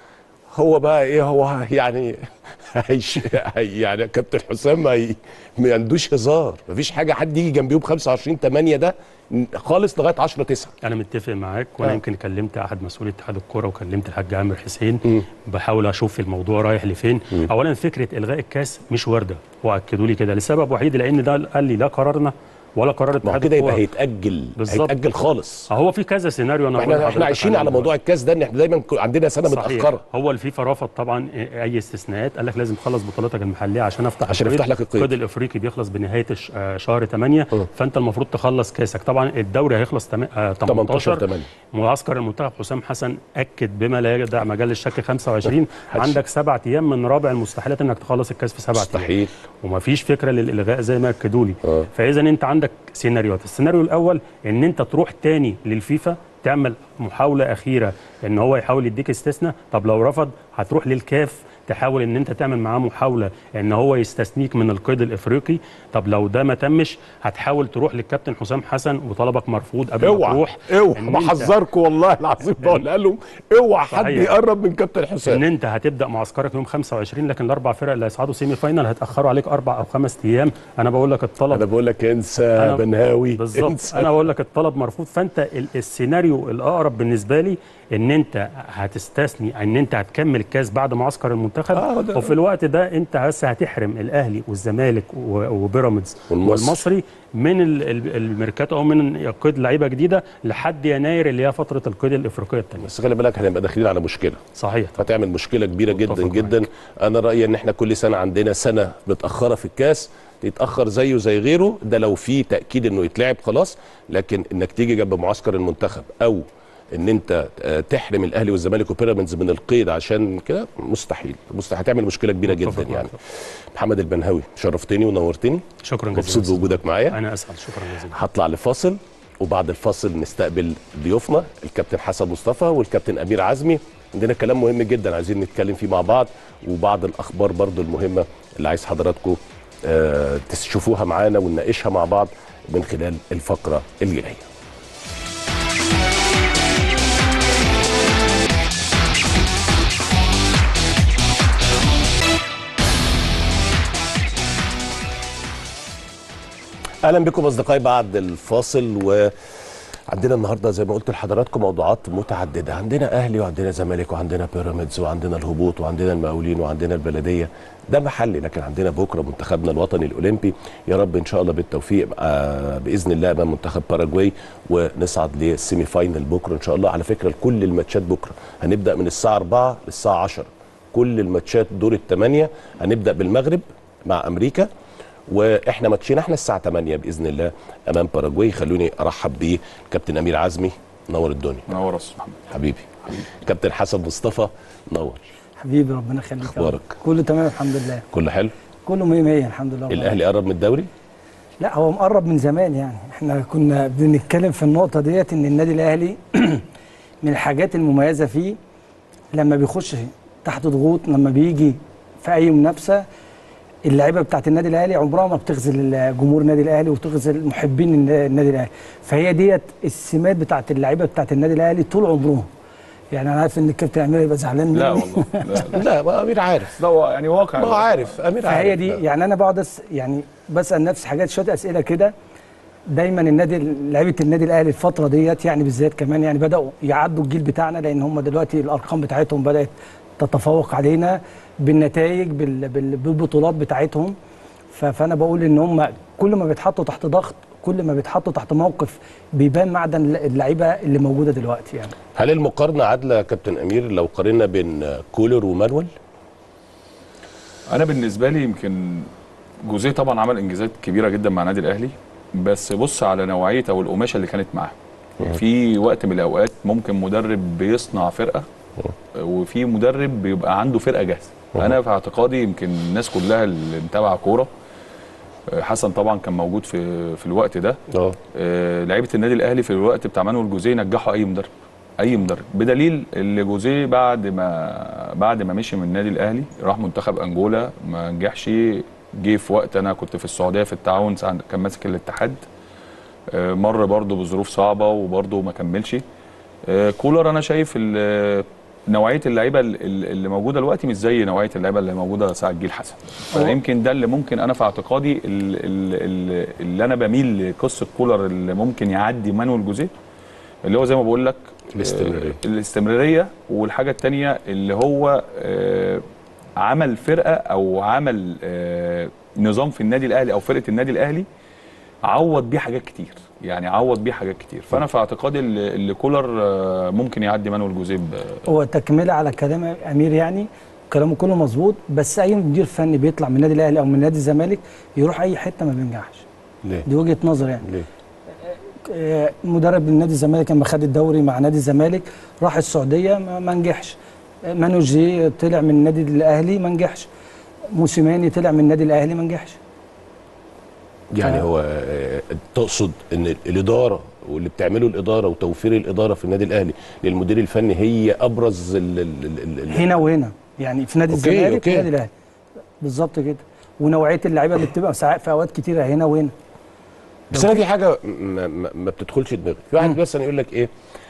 A: هو بقى ايه هو يعني هيش هي يعني كابتن حسام ما, ي- ما عندوش هزار مفيش حاجه حد يجي جنبيه ب 25 8 ده خالص لغايه 10 9
B: انا متفق معاك وانا
A: آه.
B: يمكن كلمت احد مسؤولي اتحاد الكوره وكلمت الحاج عامر حسين بحاول اشوف الموضوع رايح لفين اولا فكره الغاء الكاس مش وارده واكدوا لي كده لسبب وحيد لان ده قال لي لا قرارنا ولا قرار
A: ما هو
B: اتحاد
A: كده يبقى
B: الكورة.
A: هيتاجل
B: بالظبط.
A: هيتاجل خالص
B: هو في كذا سيناريو انا هقول
A: احنا احنا
B: لحضرتك
A: عايشين على
B: عليهم.
A: موضوع الكاس ده ان احنا دايما ك- عندنا سنه
B: صحيح.
A: متاخره
B: هو الفيفا رفض طبعا اي استثناءات قال لك لازم تخلص بطولاتك المحليه عشان افتح
A: عشان
B: القيد.
A: يفتح لك القيد.
B: القيد الافريقي بيخلص بنهايه الش- آه، شهر 8
A: اه.
B: فانت المفروض تخلص كاسك طبعا الدوري هيخلص تم- آه،
A: 18
B: 18
A: 8
B: معسكر المنتخب حسام حسن اكد بما لا يدع مجال الشك 25
A: حدش-
B: عندك سبعة ايام من رابع المستحيلات انك تخلص الكاس في سبعة ايام
A: مستحيل
B: ومفيش فكره للالغاء زي ما اكدوا لي
A: اه.
B: فاذا انت عندك سيناريوهات السيناريو الاول ان انت تروح تاني للفيفا تعمل محاوله اخيره ان هو يحاول يديك استثناء طب لو رفض هتروح للكاف تحاول ان انت تعمل معاه محاوله ان هو يستثنيك من القيد الافريقي طب لو ده ما تمش هتحاول تروح للكابتن حسام حسن وطلبك مرفوض قبل ما
A: اوعى
B: تروح
A: اوعى
B: إن أنت-
A: بحذركم والله العظيم بقولها لهم اوعى حد
B: صحيح.
A: يقرب من كابتن
B: ان
A: حسام
B: انت هتبدا معسكرك يوم 25 لكن الاربع فرق اللي هيصعدوا سيمي فاينال هيتاخروا عليك اربع او خمس ايام انا بقول لك الطلب
A: انا بقول لك انسى
B: أنا-
A: بنهاوي
B: بالظبط
A: انسى
B: انا بقول لك الطلب مرفوض فانت ال- السيناريو الاقرب بالنسبه لي ان انت هتستثني ان انت هتكمل الكاس بعد معسكر المنتخب
A: آه، ده-
B: وفي الوقت ده انت بس هتحرم الاهلي والزمالك و- وبيراميدز
A: والمصري.
B: والمصري من ال- ال- الميركاتو او من قيد لعيبه جديده لحد يناير اللي هي فتره القيد الافريقيه الثانيه
A: بس خلي بالك هنبقى داخلين على مشكله
B: صحيح
A: هتعمل مشكله كبيره جدا
B: متفق
A: جدا انا رايي ان احنا كل سنه عندنا سنه متاخره في الكاس يتاخر زيه زي غيره ده لو في تاكيد انه يتلعب خلاص لكن انك تيجي جنب معسكر المنتخب او ان انت آه، تحرم الاهلي والزمالك وبيراميدز من القيد عشان كده مستحيل مستحيل هتعمل مشكله كبيره
B: متفق
A: جدا
B: معاك.
A: يعني محمد البنهاوي شرفتني ونورتني
B: شكرا
A: مبسوط
B: جزيلا
A: بوجودك معايا
B: انا اسعد شكرا جزيلا
A: هطلع لفاصل وبعد الفاصل نستقبل ضيوفنا الكابتن حسن مصطفى والكابتن امير عزمي عندنا كلام مهم جدا عايزين نتكلم فيه مع بعض وبعض الاخبار برضو المهمه اللي عايز حضراتكم آه تشوفوها معانا ونناقشها مع بعض من خلال الفقره اللي جايه اهلا بكم اصدقائي بعد الفاصل وعندنا النهارده زي ما قلت لحضراتكم موضوعات متعدده عندنا اهلي وعندنا زمالك وعندنا بيراميدز وعندنا الهبوط وعندنا المقاولين وعندنا البلديه ده محلي لكن عندنا بكره منتخبنا الوطني الاولمبي يا رب ان شاء الله بالتوفيق آه باذن الله امام منتخب باراجواي ونصعد للسيمي فاينل بكره ان شاء الله على فكره كل الماتشات بكره هنبدا من الساعه 4 للساعه 10 كل الماتشات دور الثمانيه هنبدا بالمغرب مع امريكا واحنا ماتشين احنا الساعه 8 باذن الله امام باراجواي خلوني ارحب بيه كابتن امير عزمي نور الدنيا
C: منور يا استاذ محمد
A: حبيبي كابتن حسن مصطفى نور
D: حبيبي ربنا يخليك يا رب.
A: أخبارك؟
D: كله تمام الحمد لله
A: كله حلو
D: كله 100 100 الحمد لله والله.
A: الاهلي قرب من الدوري
D: لا هو مقرب من زمان يعني احنا كنا بنتكلم في النقطه ديت ان النادي الاهلي من الحاجات المميزه فيه لما بيخش تحت ضغوط لما بيجي في اي منافسه اللعيبه بتاعت النادي الاهلي عمرها ما بتخذل جمهور النادي الاهلي وتخذل محبين النادي الاهلي فهي ديت السمات بتاعت اللعيبه بتاعت النادي الاهلي طول عمرهم يعني انا عارف ان الكابتن امير يبقى زعلان مني
C: لا والله لا
A: لا ما امير عارف
C: لا هو يعني واقع
A: ما هو عارف امير عارف
D: فهي دي يعني انا بقعد أس يعني بسال نفسي حاجات شويه اسئله كده دايما النادي لعيبه النادي الاهلي الفتره ديت يعني بالذات كمان يعني بداوا يعدوا الجيل بتاعنا لان هم دلوقتي الارقام بتاعتهم بدات تتفوق علينا بالنتائج بال- بال- بالبطولات بتاعتهم ف- فانا بقول ان هم كل ما بيتحطوا تحت ضغط كل ما بيتحطوا تحت موقف بيبان معدن اللعيبه اللي موجوده دلوقتي يعني
A: هل المقارنه عادله يا كابتن امير لو قارنا بين كولر ومانويل
C: انا بالنسبه لي يمكن جوزيه طبعا عمل انجازات كبيره جدا مع النادي الاهلي بس بص على نوعيه او القماشه اللي كانت معاه في وقت من الاوقات ممكن مدرب بيصنع فرقه وفي مدرب بيبقى عنده فرقه جاهزه انا في اعتقادي يمكن الناس كلها اللي متابعه كوره آه، حسن طبعا كان موجود في في الوقت ده
A: اه
C: آه، لعيبه النادي الاهلي في الوقت بتاع مانويل جوزيه نجحوا اي مدرب اي مدرب بدليل اللي جوزيه بعد ما بعد ما مشي من النادي الاهلي راح منتخب انجولا ما نجحش جه في وقت انا كنت في السعوديه في التعاون ساعة كان ماسك الاتحاد آه، مر برضه بظروف صعبه وبرضه ما كملش آه، كولر انا شايف ال- نوعيه اللعيبه ال- ال- اللي موجوده دلوقتي مش زي نوعيه اللعيبه اللي موجوده ساعه جيل حسن فيمكن ده اللي ممكن انا في اعتقادي ال- ال- ال- اللي انا بميل لقصه كولر اللي ممكن يعدي مانويل جوزيه اللي هو زي ما بقول لك
A: الاستمرارية.
C: آه، الاستمراريه والحاجه الثانيه اللي هو آه، عمل فرقه او عمل آه، نظام في النادي الاهلي او فرقه النادي الاهلي عوض بيه حاجات كتير يعني عوض بيه حاجات كتير فانا في اعتقادي اللي اللي كولر آه، ممكن يعدي مانويل جوزيه ب-
D: هو تكمله على كلام امير يعني كلامه كله مظبوط بس اي مدير فني بيطلع من النادي الاهلي او من نادي الزمالك يروح اي حته ما بينجحش
A: ليه؟
D: دي وجهه نظر يعني
A: ليه؟
D: آه، مدرب النادي الزمالك لما خد الدوري مع نادي الزمالك راح السعوديه ما ما نجحش آه، مانو جي طلع من النادي الاهلي ما نجحش موسيماني طلع من النادي الاهلي ما نجحش
A: يعني
D: ف-
A: هو آه، تقصد ان الاداره واللي بتعمله الاداره وتوفير الاداره في النادي الاهلي للمدير الفني هي ابرز ال ال ال ال ال
D: هنا وهنا يعني في نادي
A: أوكي،
D: الزمالك
A: أوكي.
D: وفي النادي الاهلي بالظبط كده ونوعيه اللعيبه اللي بتبقى ساعات في اوقات كتيره هنا وهنا
A: بس انا في حاجه ما, ما, ما بتدخلش دماغي في واحد مثلا يقول لك ايه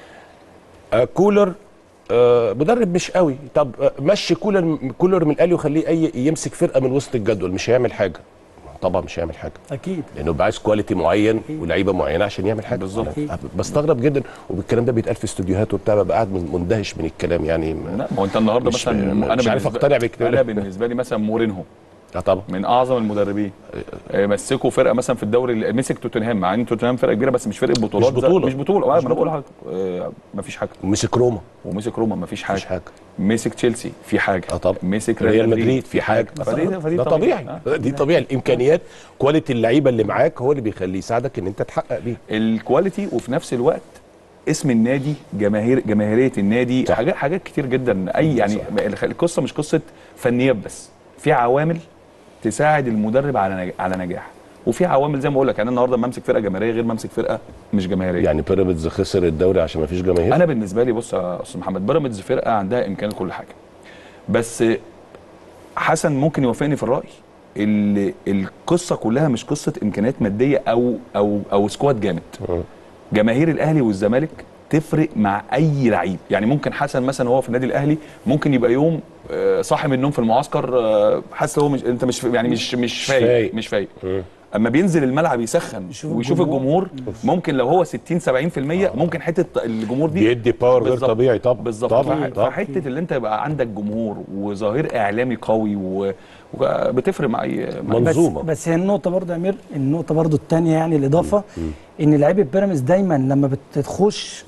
A: آه كولر آه مدرب مش قوي طب آه مشي كولر كولر من الاهلي وخليه اي يمسك فرقه من وسط الجدول مش هيعمل حاجه طبعا مش هيعمل حاجه
D: اكيد
A: لانه بيبقى عايز كواليتي معين ولعيبه معينه عشان يعمل حاجه
C: بالظبط.
A: أنا بستغرب جدا والكلام ده بيتقال في استوديوهات وبتاع ببقى قاعد من- مندهش من الكلام يعني ما-
C: لا ما هو انت النهارده
A: مش-
C: مثلا
A: مش
C: انا
A: عارف
C: بالنسبة-
A: أقتنع بالكلام
C: انا
A: ده.
C: بالنسبه لي مثلا مورينهو
A: اه طبعا
C: من اعظم المدربين آه، مسكوا فرقه مثلا في الدوري اللي- مسك توتنهام مع ان توتنهام فرقه كبيره بس مش فرقه بطولات
A: مش بطولة.
C: مش بطوله آه،
A: مش
C: ما انا بقول
A: بطولة.
C: لحضرتك ما فيش حاجه
A: ومسك روما
C: ومسك روما ما فيش حاجه
A: مفيش حاجه
C: مسك تشيلسي في حاجه
A: اه طبعا
C: مسك
A: ريال مدريد في حاجه
C: فدي فدي
A: ده طبيعي
C: آه.
A: دي طبيعي الامكانيات كواليتي اللعيبه اللي معاك هو اللي بيخليه يساعدك ان انت تحقق بيه
C: الكواليتي وفي نفس الوقت اسم النادي جماهير جماهيريه النادي
A: صح.
C: حاجات حاجات كتير جدا اي يعني
A: صح.
C: القصه مش قصه فنيات بس في عوامل تساعد المدرب على نج... على نجاح وفي عوامل زي ما بقول لك يعني أنا النهارده لما امسك فرقه جماهيريه غير ما امسك فرقه مش جماهيريه
A: يعني بيراميدز خسر الدوري عشان ما فيش جماهير
C: انا بالنسبه لي بص يا استاذ محمد بيراميدز فرقه عندها امكانيات كل حاجه بس حسن ممكن يوافقني في الراي اللي القصه كلها مش قصه امكانيات ماديه او او او سكواد جامد جماهير الاهلي والزمالك تفرق مع اي لعيب يعني ممكن حسن مثلا هو في النادي الاهلي ممكن يبقى يوم آه، صاحي من النوم في المعسكر آه، حاسس هو مش انت مش يعني مش مش
A: فايق.
C: فايق مش فايق اما بينزل الملعب يسخن
D: يشوف
C: ويشوف
D: الجمهور.
C: الجمهور ممكن لو هو 60 70% ممكن حته الجمهور دي
A: بيدي باور غير
C: بالظبط.
A: طبيعي طبعا
C: بالظبط
A: طبعا
C: فح-
A: طبعا
C: فحته اللي انت يبقى عندك جمهور وظهير اعلامي قوي و- وبتفرق مع اي مع
A: منظور.
D: بس
A: منظومة.
D: بس هي النقطه برضه يا امير النقطه برضه الثانيه يعني الاضافه ان لعيبه بيراميدز دايما لما بتخش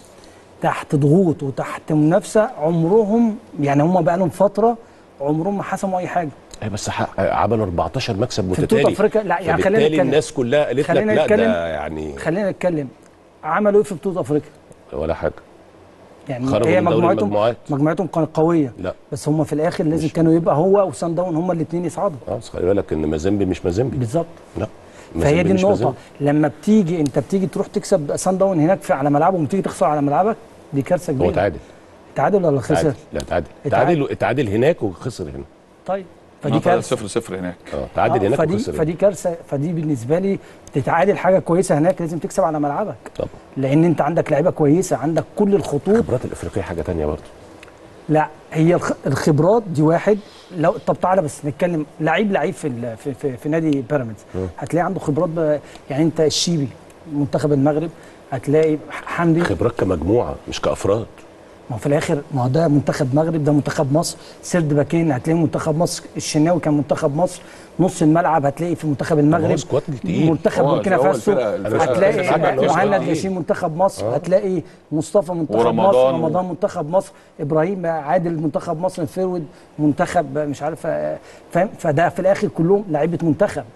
D: تحت ضغوط وتحت منافسه عمرهم يعني هم بقى لهم فتره عمرهم ما حسموا اي حاجه
A: أي بس حق- عملوا 14 مكسب
D: في بطولة
A: متتالي
D: أفريقيا- لا، يعني خلينا
A: فبالتالي
D: نتكلم.
A: الناس كلها قالت لك
D: خلينا
A: لا
D: نتكلم.
A: ده يعني
D: خلينا نتكلم عملوا ايه في بطوله افريقيا
A: ولا حاجه
D: يعني
A: خرجوا
D: هي
A: من دوري
D: مجموعتهم
A: المجموعات.
D: مجموعتهم كانت قويه
A: لا
D: بس هم في الاخر لازم كانوا يبقى هو وسان داون هم الاثنين يصعدوا
A: اه بس خلي بالك ان مازيمبي مش مازيمبي
D: بالظبط
A: لا
D: فهي
A: مازيمبي
D: دي
A: مش
D: النقطه
A: مازيمبي.
D: لما بتيجي انت بتيجي تروح تكسب سان داون هناك في على ملعبهم وتيجي تخسر على ملعبك دي كارثه
A: هو
D: كبيره
A: تعادل
D: تعادل ولا خسر
A: تعادل لا تعادل
D: اتعادل.
A: تعادل اتعادل هناك وخسر هنا
D: طيب
C: فدي
D: فدي كارثه
C: صفر صفر هناك
A: اه تعادل
D: آه،
A: هناك
D: فدي
A: وخسر
D: فدي
A: هنا
D: كارثه فدي بالنسبه لي تتعادل حاجه كويسه هناك لازم تكسب على ملعبك
A: طبعا
D: لان انت عندك لعيبه كويسه عندك كل الخطوط
A: الخبرات الافريقيه حاجه تانية برضه
D: لا هي الخ- الخبرات دي واحد لو طب تعالى بس نتكلم لعيب لعيب في ال- في, في, في نادي بيراميدز هتلاقي عنده خبرات ب- يعني انت الشيبي منتخب المغرب هتلاقي حمدي
A: خبرات كمجموعه مش كافراد
D: ما هو في الاخر ما هو ده منتخب مغرب ده منتخب مصر سرد باكين هتلاقي منتخب مصر الشناوي كان منتخب مصر نص الملعب هتلاقي في منتخب
A: هو
D: المغرب
A: سكواد تقيل
D: منتخب
C: هو-
D: بوركينا
C: هو
D: فاسو
C: الفرقة- الفرقة-
D: هتلاقي
C: الفرقة
A: اللي
D: مهند
A: وصلت
D: ياسين منتخب مصر هتلاقي مصطفى منتخب
C: ورمضان
D: مصر
C: و-
D: رمضان منتخب مصر ابراهيم عادل منتخب مصر الفيرود منتخب مش عارف آه، فاهم فده في الاخر كلهم لعيبه منتخب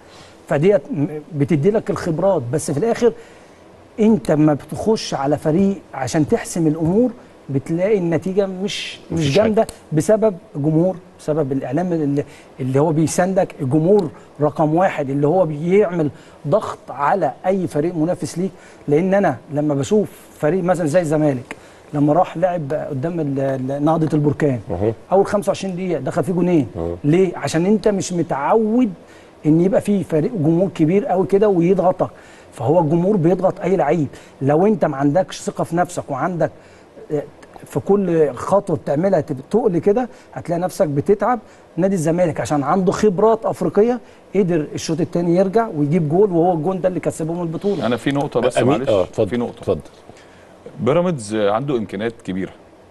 D: فديت م- بتدي لك الخبرات بس في الاخر انت لما بتخش على فريق عشان تحسم الامور بتلاقي النتيجه مش مش
A: مفيش
D: جامده بسبب الجمهور بسبب الاعلام اللي, اللي هو بيساندك الجمهور رقم واحد اللي هو بيعمل ضغط على اي فريق منافس ليك لان انا لما بشوف فريق مثلا زي الزمالك لما راح لعب قدام ال- ال- نهضه البركان اول 25 دقيقه دخل فيه جونين ليه عشان انت مش متعود ان يبقى في فريق جمهور كبير قوي كده ويضغطك فهو الجمهور بيضغط اي لعيب لو انت ما عندكش ثقه في نفسك وعندك آه، في كل خطوه بتعملها تب- تقل كده هتلاقي نفسك بتتعب نادي الزمالك عشان عنده خبرات افريقيه قدر الشوط الثاني يرجع ويجيب جول وهو الجون ده اللي كسبهم البطوله
C: انا في نقطه بس
A: أمين-
C: معلش
A: اه اتفضل
C: في نقطه
A: اتفضل
C: بيراميدز عنده امكانيات كبيره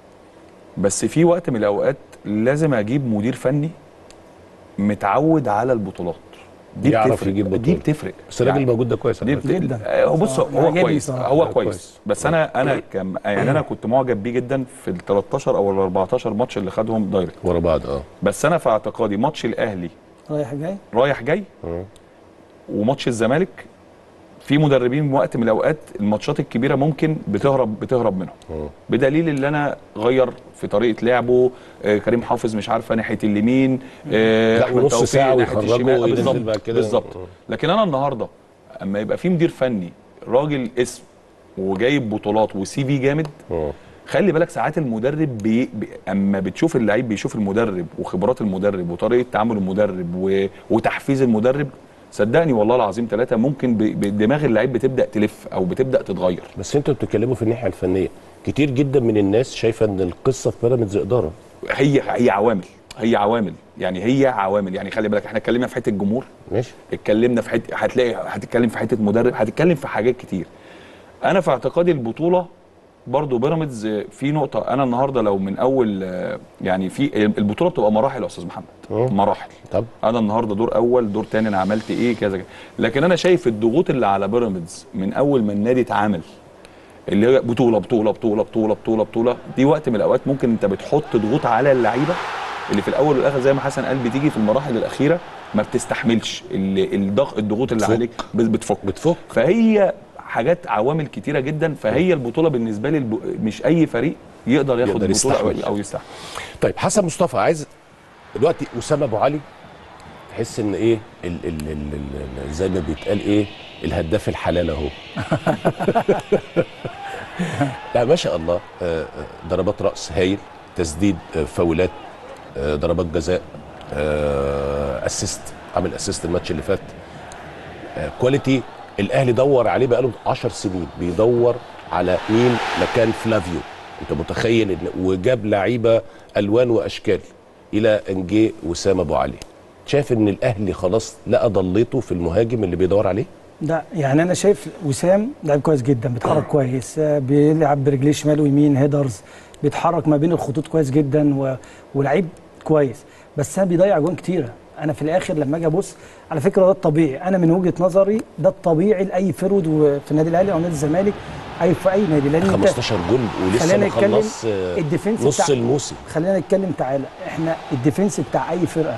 C: بس في وقت من الاوقات لازم اجيب مدير فني متعود على البطولات دي
A: يعرف
C: بتفرق
A: يجيب
C: دي
A: بطولة.
C: بتفرق
A: بس الراجل
C: يعني
A: الموجود ده كويس
C: دي
A: على فكرة.
C: بت...
D: جدا.
C: آه، هو بص
D: صراحة.
C: هو
D: عجبني
C: كويس
D: صراحة.
C: هو
A: آه،
C: كويس
A: كويس.
C: بس انا انا كم يعني انا كنت معجب بيه جدا في ال 13 او ال 14 ماتش اللي خدهم دايركت
A: ورا بعض اه
C: بس انا في اعتقادي ماتش الاهلي
D: رايح جاي
C: رايح جاي
A: مم.
C: وماتش الزمالك في مدربين وقت من الاوقات الماتشات الكبيره ممكن بتهرب بتهرب منهم
A: مم.
C: بدليل اللي انا غير في طريقه لعبه آه كريم حافظ مش عارفه ناحيه اليمين آه
A: لا،
C: أحمد
A: ونص
C: توفيق
A: ساعة
C: ناحية
A: ويخرجه
C: الشمال. آه،
A: وينزل
C: بالظبط
A: بقى كده.
C: بالظبط
A: مم.
C: لكن انا النهارده اما يبقى في مدير فني راجل اسم وجايب بطولات وسي في جامد
A: مم.
C: خلي بالك ساعات المدرب بي... بي... اما بتشوف اللعيب بيشوف المدرب وخبرات المدرب وطريقه تعامل المدرب و... وتحفيز المدرب صدقني والله العظيم ثلاثه ممكن ب... بدماغ اللعيب بتبدا تلف او بتبدا تتغير
A: بس انتوا بتتكلموا في الناحيه الفنيه كتير جدا من الناس شايفه ان القصه في بيراميدز اداره
C: هي هي عوامل هي عوامل يعني هي عوامل يعني خلي بالك احنا اتكلمنا في حته الجمهور
A: ماشي
C: اتكلمنا في حته هتلاقي هتتكلم في حته مدرب هتتكلم في حاجات كتير انا في اعتقادي البطوله برضو بيراميدز في نقطه انا النهارده لو من اول آه، يعني في البطوله بتبقى مراحل يا استاذ محمد
A: مم.
C: مراحل
A: طب
C: انا النهارده دور اول دور تاني انا عملت ايه كذا كذا. لكن انا شايف الضغوط اللي على بيراميدز من اول ما النادي اتعامل اللي هي بطوله بطوله بطوله بطوله بطوله بطوله دي وقت من الاوقات ممكن انت بتحط ضغوط على اللعيبه اللي في الاول والاخر زي ما حسن قال بتيجي في المراحل الاخيره ما بتستحملش اللي- الضغط الضغوط اللي
A: بتفك.
C: عليك بت- بتفك
A: بتفك
C: فهي حاجات عوامل كتيره جدا فهي البطوله بالنسبه لي الب... مش اي فريق يقدر ياخد
A: يقدر
C: البطوله أو,
A: يستحمل.
C: او يستحمل
A: طيب حسن مصطفى عايز دلوقتي اسامه ابو علي تحس ان ايه ال ال ال ال زي ما بيتقال ايه الهداف الحلال اهو لا ما شاء الله آه، آه، ضربات راس هايل تسديد آه، فاولات آه، ضربات جزاء آه، اسيست عامل اسيست الماتش اللي فات آه، كواليتي الاهلي دور عليه بقاله 10 سنين بيدور على مين مكان فلافيو انت متخيل ان وجاب لعيبه الوان واشكال الى ان جه وسام ابو علي شايف ان الاهلي خلاص لقى ضليته في المهاجم اللي بيدور عليه
D: ده يعني انا شايف وسام لعيب كويس جدا بيتحرك كويس آه، بيلعب برجليه شمال ويمين هيدرز بيتحرك ما بين الخطوط كويس جدا و... ولعيب كويس بس انا بيضيع جوان كتيره انا في الاخر لما اجي ابص على فكره ده الطبيعي انا من وجهه نظري ده الطبيعي لاي فرود و- في النادي الاهلي او نادي الزمالك اي في اي نادي لان انت
A: 15 جول ولسه
D: خلينا
A: ما
D: نتكلم
A: خلص آه،
D: الديفنس
A: نص
D: بتاع-
A: الموسم
D: خلينا نتكلم تعالى احنا الديفنس بتاع اي فرقه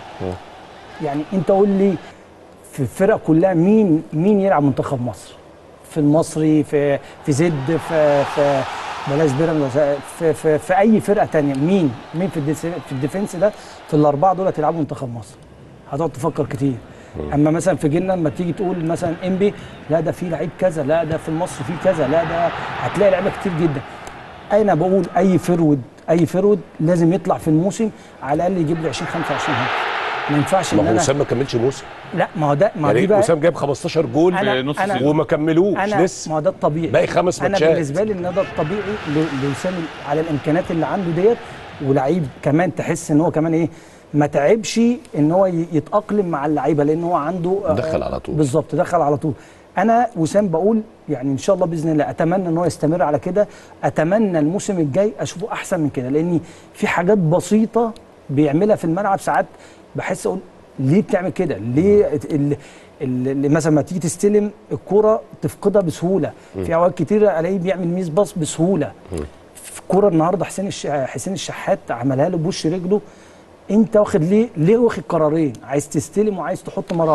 D: يعني انت قول لي في الفرق كلها مين مين يلعب منتخب مصر في المصري في في زد في في بلاش بيراميدز في, في في اي فرقه تانية مين مين في الديس- في الديفنس ده في الاربعه دول يلعبوا منتخب مصر هتقعد تفكر كتير اما مثلا في جيلنا لما تيجي تقول مثلا انبي لا ده في لعيب كذا لا ده في المصري في كذا لا ده هتلاقي لعيبه كتير جدا انا بقول اي فرود اي فرود لازم يطلع في الموسم على الاقل يجيب لي 20 25 هدف ما ينفعش ان
A: ما هو
D: انا
A: وسام ما كملش موسم
D: لا ما هو ده ما هو دي
A: يعني
D: بقى
A: وسام جايب 15 جول
D: أنا-
C: في نص
D: أنا-
C: سيزون.
A: وما كملوش
D: انا
A: لسه
D: ما هو ده الطبيعي
A: باقي خمس
D: انا
A: ماتشات.
D: بالنسبه لي ان ده الطبيعي ل- لوسام على الامكانيات اللي عنده ديت ولعيب كمان تحس ان هو كمان ايه ما تعبش ان هو ي- يتاقلم مع اللعيبه لان هو عنده آه،
A: دخل على طول.
D: بالظبط دخل على طول انا وسام بقول يعني ان شاء الله باذن الله اتمنى ان هو يستمر على كده اتمنى الموسم الجاي اشوفه احسن من كده لان في حاجات بسيطه بيعملها في الملعب ساعات بحس اقول ليه بتعمل كده ليه ال- ال- اللي مثلا ما تيجي تستلم الكرة تفقدها بسهوله في اوقات كتيره الاقيه بيعمل ميس باص بسهوله في كرة النهارده حسين الش... حسين الشحات عملها له بوش رجله انت واخد ليه ليه واخد قرارين عايز تستلم وعايز تحط مراحل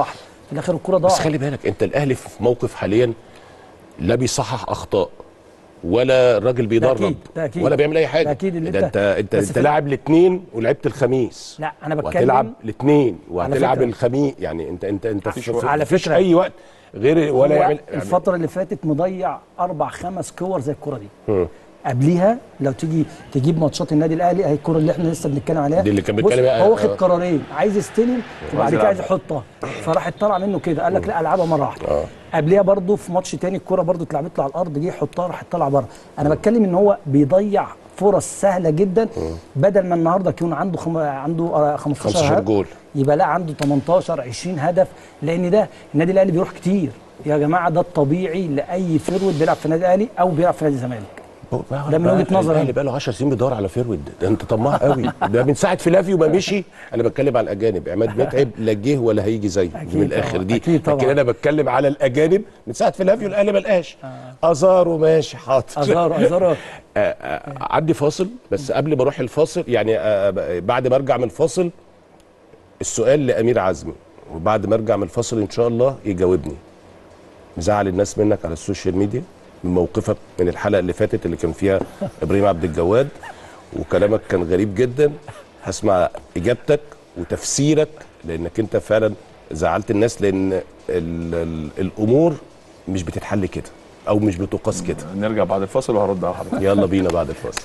D: في الاخر الكره ضاعت
A: بس خلي بالك انت الاهلي في موقف حاليا لا بيصحح اخطاء ولا الراجل بيدرب
D: أكيد، ده أكيد.
A: ولا بيعمل اي حاجه
D: ده أكيد اللي
A: ده
D: أنت-
A: انت انت
D: بس
A: انت
D: في-
A: لاعب الاثنين ولعبت الخميس
D: لا انا بتكلم
A: وهتلعب الاثنين وهتلعب
D: فكرة.
A: الخميس يعني انت انت انت
C: مفيش
A: في-
C: وقت.
D: على
A: مفيش
D: فكرة
A: اي وقت غير ولا
D: هو
A: يعمل
D: الفتره اللي فاتت مضيع اربع خمس كور زي الكره دي
A: مم.
D: قبليها لو تيجي تجيب ماتشات النادي الاهلي اهي الكره اللي احنا لسه بنتكلم عليها
A: دي اللي كان
D: بص،
A: بيتكلم عليها.
D: هو واخد
A: آه.
D: قرارين عايز يستلم وبعد
C: عايز
D: كده عايز
C: يلعبها.
D: يحطها فراح طلع منه كده قال لك لا العبها مره واحده قبليها برضه في ماتش تاني الكره برضه اتلعبت له على الارض جه يحطها راح طلع بره انا بتكلم ان هو بيضيع فرص سهله جدا بدل ما النهارده يكون عنده خم... عنده آه، 15
A: 15
D: هدف،
A: جول.
D: يبقى لا عنده 18 20 هدف لان ده النادي الاهلي بيروح كتير يا جماعه ده الطبيعي لاي فيرود بيلعب في النادي الاهلي او بيلعب في نادي الزمالك ده من وجهة نظري.
A: الاهلي بقى له 10 سنين بيدور على فيرود ده انت طماع قوي ده من ساعه فلافيو ما مشي انا بتكلم على الاجانب عماد متعب لا جه ولا هيجي زيه
D: أكيد
A: من الاخر
D: طبعاً،
A: دي
D: أكيد طبعاً.
A: لكن انا بتكلم على الاجانب من ساعه فلافيو الاهلي ما لقاش ازارو ماشي حاضر
D: ازار ازار
A: آه، آه، عندي فاصل بس قبل ما اروح الفاصل يعني آه، ب- بعد ما ارجع من الفاصل السؤال لامير عزمي وبعد ما ارجع من الفاصل ان شاء الله يجاوبني مزعل الناس منك على السوشيال ميديا من موقفك من الحلقه اللي فاتت اللي كان فيها ابراهيم عبد الجواد وكلامك كان غريب جدا هسمع اجابتك وتفسيرك لانك انت فعلا زعلت الناس لان ال ال الامور مش بتتحل كده او مش بتقاس كده
C: نرجع بعد الفاصل وهرد على حضرتك
A: يلا بينا بعد الفاصل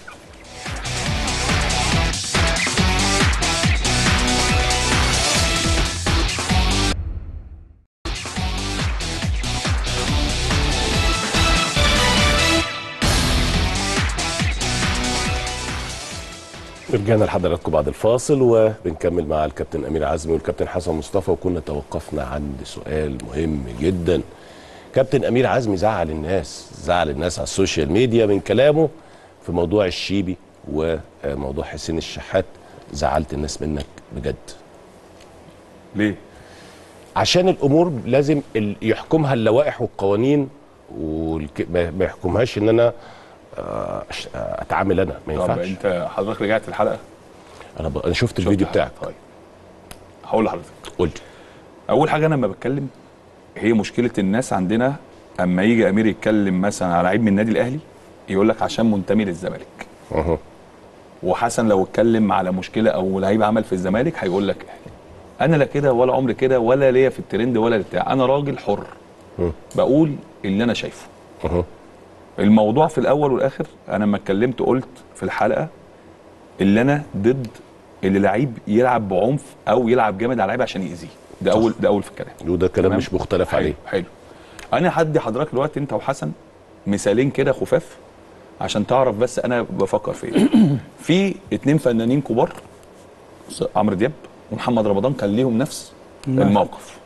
A: رجعنا لحضراتكم بعد الفاصل وبنكمل مع الكابتن امير عزمي والكابتن حسن مصطفى وكنا توقفنا عند سؤال مهم جدا كابتن امير عزمي زعل الناس زعل الناس على السوشيال ميديا من كلامه في موضوع الشيبي وموضوع حسين الشحات زعلت الناس منك بجد
C: ليه؟
A: عشان الامور لازم ال- يحكمها اللوائح والقوانين والك... ما ما يحكمهاش ان انا آه، أش- آه، اتعامل انا ما
C: طب
A: ينفعش
C: انت حضرتك رجعت الحلقه
A: انا ب... انا شفت الفيديو
C: شفت
A: بتاعك
C: طيب هقول لحضرتك
A: قلت
C: اول حاجه انا لما بتكلم هي مشكله الناس عندنا اما يجي امير يتكلم مثلا على لعيب من النادي الاهلي يقول لك عشان منتمي للزمالك
A: أها.
C: وحسن لو اتكلم على مشكله او لعيب عمل في الزمالك هيقول لك اهلي انا لا كده ولا عمري كده ولا ليا في الترند ولا بتاع انا راجل حر
A: مم.
C: بقول اللي انا شايفه
A: أها.
C: الموضوع في الاول والاخر انا لما اتكلمت قلت في الحلقه اللي انا ضد اللي لعيب يلعب بعنف او يلعب جامد على لعيب عشان يأذيه ده
A: صح.
C: اول ده اول في الكلام
A: وده كلام
C: تمام؟
A: مش مختلف
C: حلو
A: عليه
C: حلو انا هدي حضرتك دلوقتي انت وحسن مثالين كده خفاف عشان تعرف بس انا بفكر في ايه في اتنين فنانين كبار س- عمرو دياب ومحمد رمضان كان ليهم نفس الموقف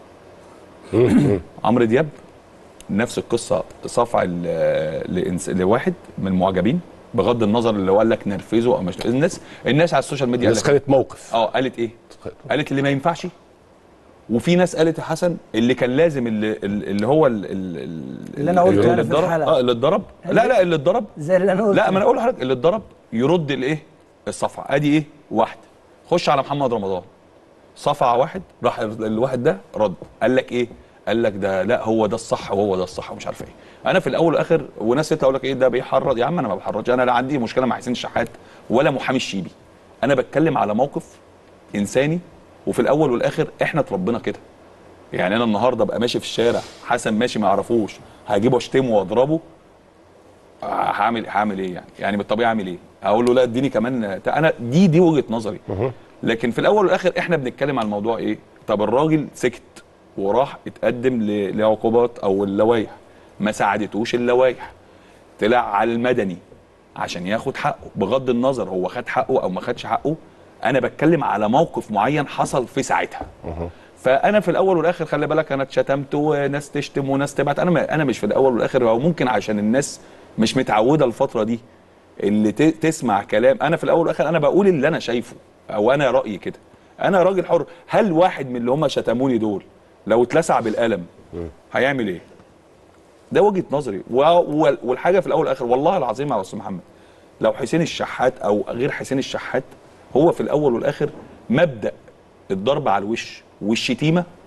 C: عمرو دياب نفس القصه صفع ل- لإنس- لواحد من المعجبين بغض النظر اللي هو قال لك نرفزه او مش الناس الناس على السوشيال ميديا قال
A: الناس
C: لك
A: خدت موقف
C: اه قالت ايه؟ قالت اللي ما ينفعش وفي ناس قالت يا حسن اللي كان لازم اللي, اللي هو ال- ال-
D: اللي أنا قلته
C: اللي
D: أنا في
C: اتضرب
D: الحلقة.
C: اه اللي اتضرب لا لا اللي اتضرب
D: زي اللي انا قلت
C: لا ما انا اقول لحضرتك اللي اتضرب يرد الايه؟ الصفعه ادي ايه؟ واحده خش على محمد رمضان صفعه واحد راح الواحد ده رد قال لك ايه؟ قال لك ده لا هو ده الصح وهو ده الصح ومش عارف ايه انا في الاول والاخر وناس تطلع اقول لك ايه ده بيحرض يا عم انا ما بحرضش انا لا عندي مشكله مع حسين الشحات ولا محامي الشيبي انا بتكلم على موقف انساني وفي الاول والاخر احنا اتربينا كده يعني انا النهارده ابقى ماشي في الشارع حسن ماشي ما يعرفوش هجيبه اشتمه واضربه آه، هعمل هعمل ايه يعني يعني بالطبيعه اعمل ايه هقول له لا اديني كمان تا- انا دي دي وجهه نظري لكن في الاول والاخر احنا بنتكلم على الموضوع ايه طب الراجل سكت وراح اتقدم ل- لعقوبات او اللوائح ما ساعدتوش اللوائح طلع على المدني عشان ياخد حقه بغض النظر هو خد حقه او ما خدش حقه انا بتكلم على موقف معين حصل في ساعتها فانا في الاول والاخر خلي بالك انا اتشتمت وناس تشتم وناس تبعت انا ما انا مش في الاول والاخر او ممكن عشان الناس مش متعوده الفتره دي اللي ت- تسمع كلام انا في الاول والاخر انا بقول اللي انا شايفه او انا رايي كده انا راجل حر هل واحد من اللي هم شتموني دول لو اتلسع بالقلم هيعمل ايه ده وجهه نظري و- و- والحاجه في الاول والاخر والله العظيم يا استاذ محمد لو حسين الشحات او غير حسين الشحات هو في الاول والاخر مبدا الضرب على الوش والشتيمه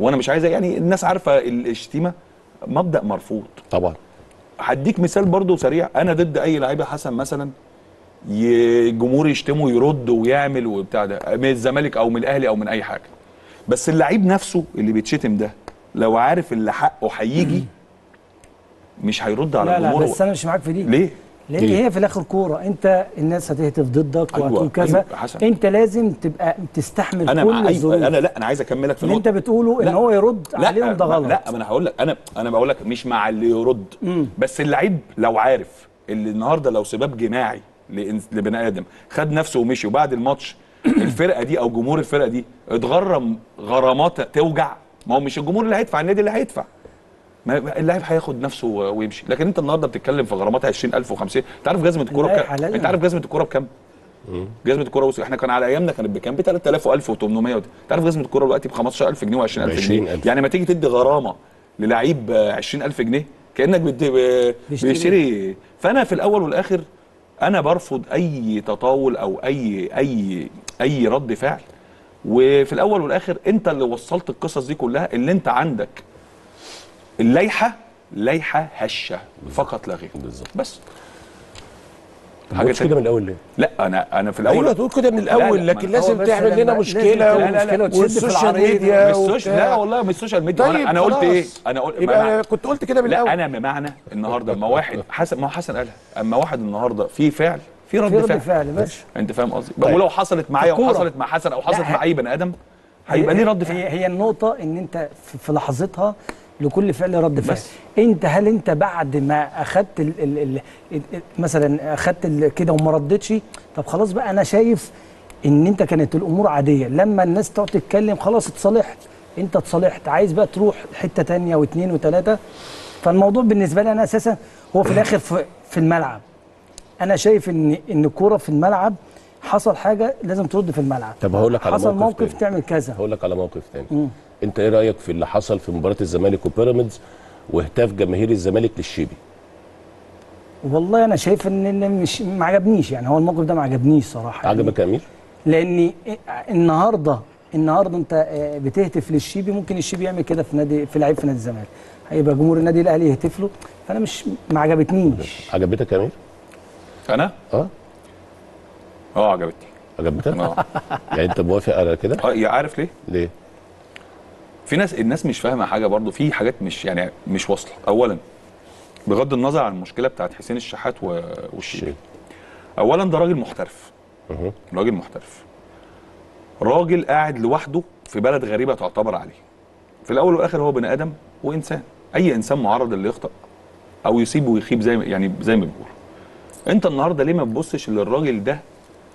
C: وانا مش عايز يعني الناس عارفه الشتيمه مبدا مرفوض
A: طبعا
C: هديك مثال برضو سريع انا ضد اي لعيبه حسن مثلا ي- الجمهور يشتمه يرد ويعمل وبتاع ده من الزمالك او من الاهلي او من اي حاجه بس اللعيب نفسه اللي بيتشتم ده لو عارف اللي حقه هيجي مش هيرد على
D: لا لا
C: الجمهور
D: بس انا مش معاك في دي
C: ليه؟
D: لان
A: ليه؟
D: هي في الاخر كوره انت الناس هتهتف ضدك
C: أيوة،
D: وهتقول كذا
C: أيوة، حسن.
D: انت لازم تبقى تستحمل
C: انا
D: كل
C: مع
D: الظروف
C: أيوة انا لا انا عايز اكملك في
D: اللي انت
C: النقطه
D: بتقوله ان
C: لا.
D: هو يرد
C: لا
D: عليهم ده
C: ما-
D: غلط
C: لا ما انا هقول لك انا انا بقول لك مش مع اللي يرد بس اللعيب لو عارف اللي النهارده لو سباب جماعي لإنس- لبني ادم خد نفسه ومشي وبعد الماتش الفرقه دي او جمهور الفرقه دي اتغرم غرامات توجع ما هو مش الجمهور اللي هيدفع النادي اللي هيدفع ما اللاعب هياخد نفسه ويمشي لكن انت النهارده بتتكلم في غرامات 20000 و50 انت عارف جزمه الكوره
D: لا،
C: بكام
D: حلال.
C: انت عارف جزمه الكوره بكام جزمه الكوره وصل احنا كان على ايامنا كانت بكام ب 3000 و1800 انت عارف جزمه الكوره دلوقتي ب 15000 جنيه و20000 جنيه
A: 20,000.
C: يعني ما تيجي تدي غرامه للعيب آه، 20000 جنيه كانك بت- ب-
D: بيشتري.
C: بيشتري فانا في الاول والاخر انا برفض اي تطاول او اي اي اي رد فعل وفي الاول والاخر انت اللي وصلت القصص دي كلها اللي انت عندك اللائحه لائحه هشه فقط لا غير
A: بالظبط
C: بس
A: ما قلتش كده من الاول ليه؟
C: لا انا انا في الاول
A: ايوه تقول كده من
C: لا،
A: الاول
C: ما
A: لكن
C: هو
A: لازم
D: بس
A: تعمل لنا
D: لما-
A: مشكله
D: لازم تعمل
A: و-
D: مشكلة وتشد في
A: والسوشيال
D: العريض.
A: ميديا
C: مش سوشيال لا والله مش سوشيال ميديا
A: طيب
C: انا, أنا قلت
A: خلاص.
C: ايه انا قلت ما-
A: يبقى كنت قلت كده من الاول
C: لا انا بمعنى النهارده اما واحد حسن ما هو حسن قالها اما واحد النهارده في فعل في رد
D: في رد
C: فعل,
D: فعل بس
C: انت فاهم قصدي
A: طيب.
C: ولو حصلت معايا
D: الكورة.
C: وحصلت مع حسن او حصلت
D: لا،
C: مع اي بني ادم هيبقى ليه رد فعل
D: هي, هي النقطة ان انت في, في لحظتها لكل فعل رد فعل
C: بس.
D: انت هل انت بعد ما اخدت ال ال ال ال مثلا اخدت ال- كده وما ردتش طب خلاص بقى انا شايف ان انت كانت الامور عادية لما الناس تقعد تتكلم خلاص اتصالحت انت اتصالحت عايز بقى تروح حتة تانية واثنين وثلاثة فالموضوع بالنسبة لي انا اساسا هو في الاخر في, في الملعب انا شايف ان ان الكوره في الملعب حصل حاجه لازم ترد في الملعب
A: طب هقول لك على
D: حصل
A: موقف
D: موقف
A: تاني.
D: تعمل كذا
A: هقول لك على موقف تاني انت ايه رايك في اللي حصل في مباراه الزمالك وبيراميدز وهتاف جماهير الزمالك للشيبي
D: والله انا شايف ان إن مش ما عجبنيش يعني هو الموقف ده ما عجبنيش صراحه يعني
A: عجبك يا امير
D: لاني النهارده النهارده انت آه، بتهتف للشيبي ممكن الشيبي يعمل كده في نادي في لعيب في نادي الزمالك هيبقى جمهور النادي الاهلي يهتف له فانا مش ما عجبتنيش
A: عجبتك يا امير
C: انا
A: اه
C: اه عجبتني
A: عجبتك
C: اه
A: يعني انت موافق على كده
C: آه، يا عارف ليه
A: ليه
C: في ناس الناس مش فاهمه حاجه برضو في حاجات مش يعني مش واصله اولا بغض النظر عن المشكله بتاعت حسين الشحات و- والشيبي
A: شيء.
C: اولا ده راجل محترف
A: مه.
C: راجل محترف راجل قاعد لوحده في بلد غريبه تعتبر عليه في الاول والاخر هو بني ادم وانسان اي انسان معرض اللي يخطأ او يصيب ويخيب زي ما يعني زي ما بيقولوا انت النهارده ليه ما تبصش للراجل ده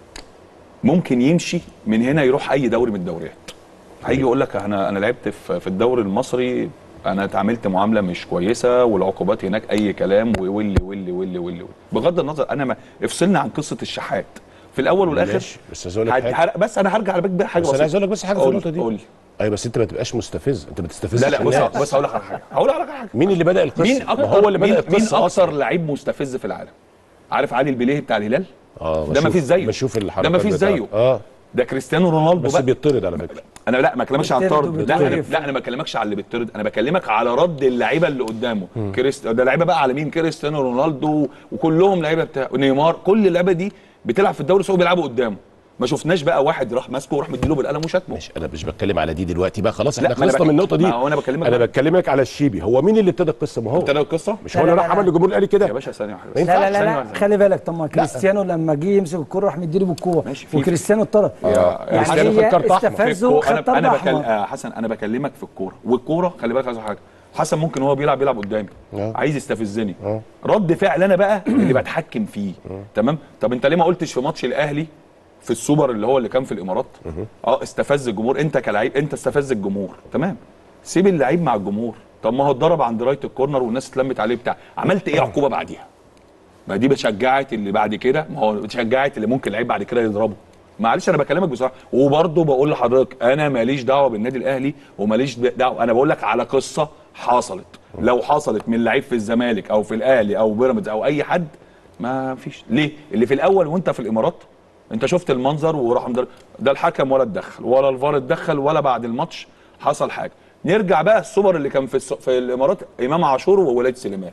C: ممكن يمشي من هنا يروح اي دوري من الدوريات هيجي يقول لك انا انا لعبت في في الدوري المصري انا اتعاملت معامله مش كويسه والعقوبات هناك اي كلام وولي ولي ولي ولي بغض النظر انا ما افصلنا عن قصه الشحات في الاول والاخر
A: ماشي بس عايز اقول لك
C: هد-
A: حاجه
C: هر- بس انا هرجع على بالك بقى حاجه
A: بس انا عايز اقول لك بس حاجه في
C: قول-
A: النقطه دي
C: قول لي.
A: ايوه بس انت ما تبقاش مستفز انت بتستفز
C: لا لا بص
A: الناس.
C: بص هقول لك على حاجه هقول لك على حاجه
A: مين اللي بدا القصه
C: مين
A: ما
C: اكتر
A: هو اللي بدا
C: مين, مين
A: القصه
C: اكتر
A: اصلا
C: لعيب مستفز في العالم عارف علي البليهي بتاع الهلال
A: اه
C: ده ما
A: بشوف-
C: فيش زيه.
A: بشوف
C: ده
A: الحركات
C: ما فيش
A: بتاعته.
C: زيه.
A: اه
C: ده كريستيانو رونالدو
A: بس
C: بقى
A: بيطرد على فكره
C: انا لا ما بكلمكش عن
D: بيطرد
C: طرد لا انا
D: وبيتوقف.
C: لا انا ما بكلمكش على اللي بيطرد انا بكلمك على رد اللعيبه اللي قدامه كريست ده لعيبه بقى على مين كريستيانو رونالدو وكلهم لعيبه بتاع نيمار كل اللعيبه دي بتلعب في الدوري السعودي بيلعبوا قدامه ما شفناش بقى واحد راح ماسكه وراح مديله بالقلم وشتمه
A: ماشي انا مش بتكلم على دي دلوقتي بقى خلاص
C: لا،
A: احنا
C: ما أنا
A: خلصنا
C: بك-
A: من النقطه دي
C: ما هو أنا بكلمك
A: انا
C: بقى.
A: بكلمك على الشيبي هو مين اللي ابتدى القصه ما هو
C: انت ده القصه
A: مش هو اللي
D: لا،
A: راح
D: لا،
A: عمل
D: لا.
A: للجمهور الاهلي
C: يا
A: كده
C: باشا ثانيه واحده
A: ما
C: بس.
A: ينفعش.
D: لا لا لا,
C: ثانية
D: لا
C: واحدة.
D: خلي بالك طب ما كريستيانو لما جه يمسك الكوره راح مديله بالكوره
C: ماشي، في-
D: وكريستيانو اتطرد
C: يا-
D: يعني
A: كريستيانو خد
D: هي
A: كارت أحمر.
C: في
D: استفزه
C: الكو-
D: خد طرد
C: انا انا بكلم
D: احمر
C: آه حسن انا بكلمك في الكوره والكوره خلي بالك عايز حاجه حسن ممكن هو بيلعب بيلعب قدامي
A: آه.
C: عايز يستفزني
A: آه.
C: رد فعل انا بقى اللي بتحكم فيه تمام طب انت ليه ما قلتش في ماتش الاهلي في السوبر اللي هو اللي كان في الامارات اه استفز الجمهور انت كلاعب انت استفز الجمهور تمام سيب اللعيب مع الجمهور طب ما هو اتضرب عند رايه الكورنر والناس اتلمت عليه بتاع عملت ايه عقوبه بعديها ما دي بتشجعت اللي بعد كده ما هو بتشجعت اللي ممكن لعيب بعد كده يضربه معلش انا بكلمك بصراحه وبرضه بقول لحضرتك انا ماليش دعوه بالنادي الاهلي وماليش دعوه انا بقول لك على قصه حصلت لو حصلت من لعيب في الزمالك او في الاهلي او بيراميدز او اي حد ما فيش ليه اللي في الاول وانت في الامارات انت شفت المنظر وراح مدر... ده الحكم ولا اتدخل ولا الفار اتدخل ولا بعد الماتش حصل حاجه نرجع بقى السوبر اللي كان في الس... في الامارات امام عاشور ووليد سليمان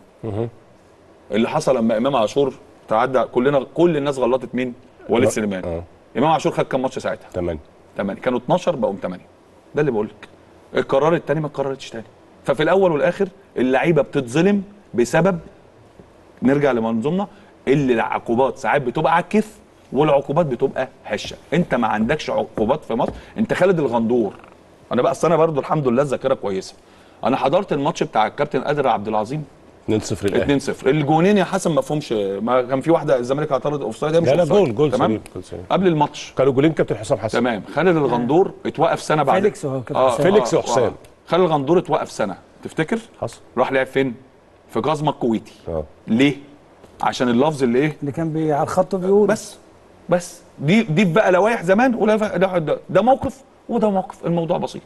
C: اللي حصل لما امام عاشور تعدى كلنا كل الناس غلطت مين وليد
A: لا.
C: سليمان
A: آه.
C: امام عاشور خد كام ماتش ساعتها
A: تمام
C: 8 كانوا 12 بقوا 8 ده اللي بقول لك القرار الثاني ما اتكررتش تاني ففي الاول والاخر اللعيبه بتتظلم بسبب نرجع لمنظومنا اللي العقوبات ساعات بتبقى على الكيف والعقوبات بتبقى هشه انت ما عندكش عقوبات في مصر انت خالد الغندور انا بقى أصل انا برضو الحمد لله الذاكره كويسه انا حضرت الماتش بتاع الكابتن قادر عبد العظيم
A: 2-0 الاهلي
C: 2-0 الجونين يا حسن ما فهمش ما كان في واحده الزمالك اعترض اوفسايد هي مش
A: لا لا
C: أوفسايد.
A: جول جول
C: تمام
A: سليم جول سليم
C: قبل الماتش
A: كانوا جولين كابتن حسام حسن
C: تمام خالد الغندور اتوقف سنه بعد
D: فيليكس وهو كابتن حسام.
A: فيليكس وحسام.
C: خالد الغندور اتوقف سنه تفتكر
A: حصل
C: راح لعب فين في جازما الكويتي
A: اه
C: ليه عشان اللفظ اللي ايه
D: اللي كان بي على الخط بيقول
C: بس بس دي دي بقى لوائح زمان ولا ده, ده, ده موقف وده موقف الموضوع بسيط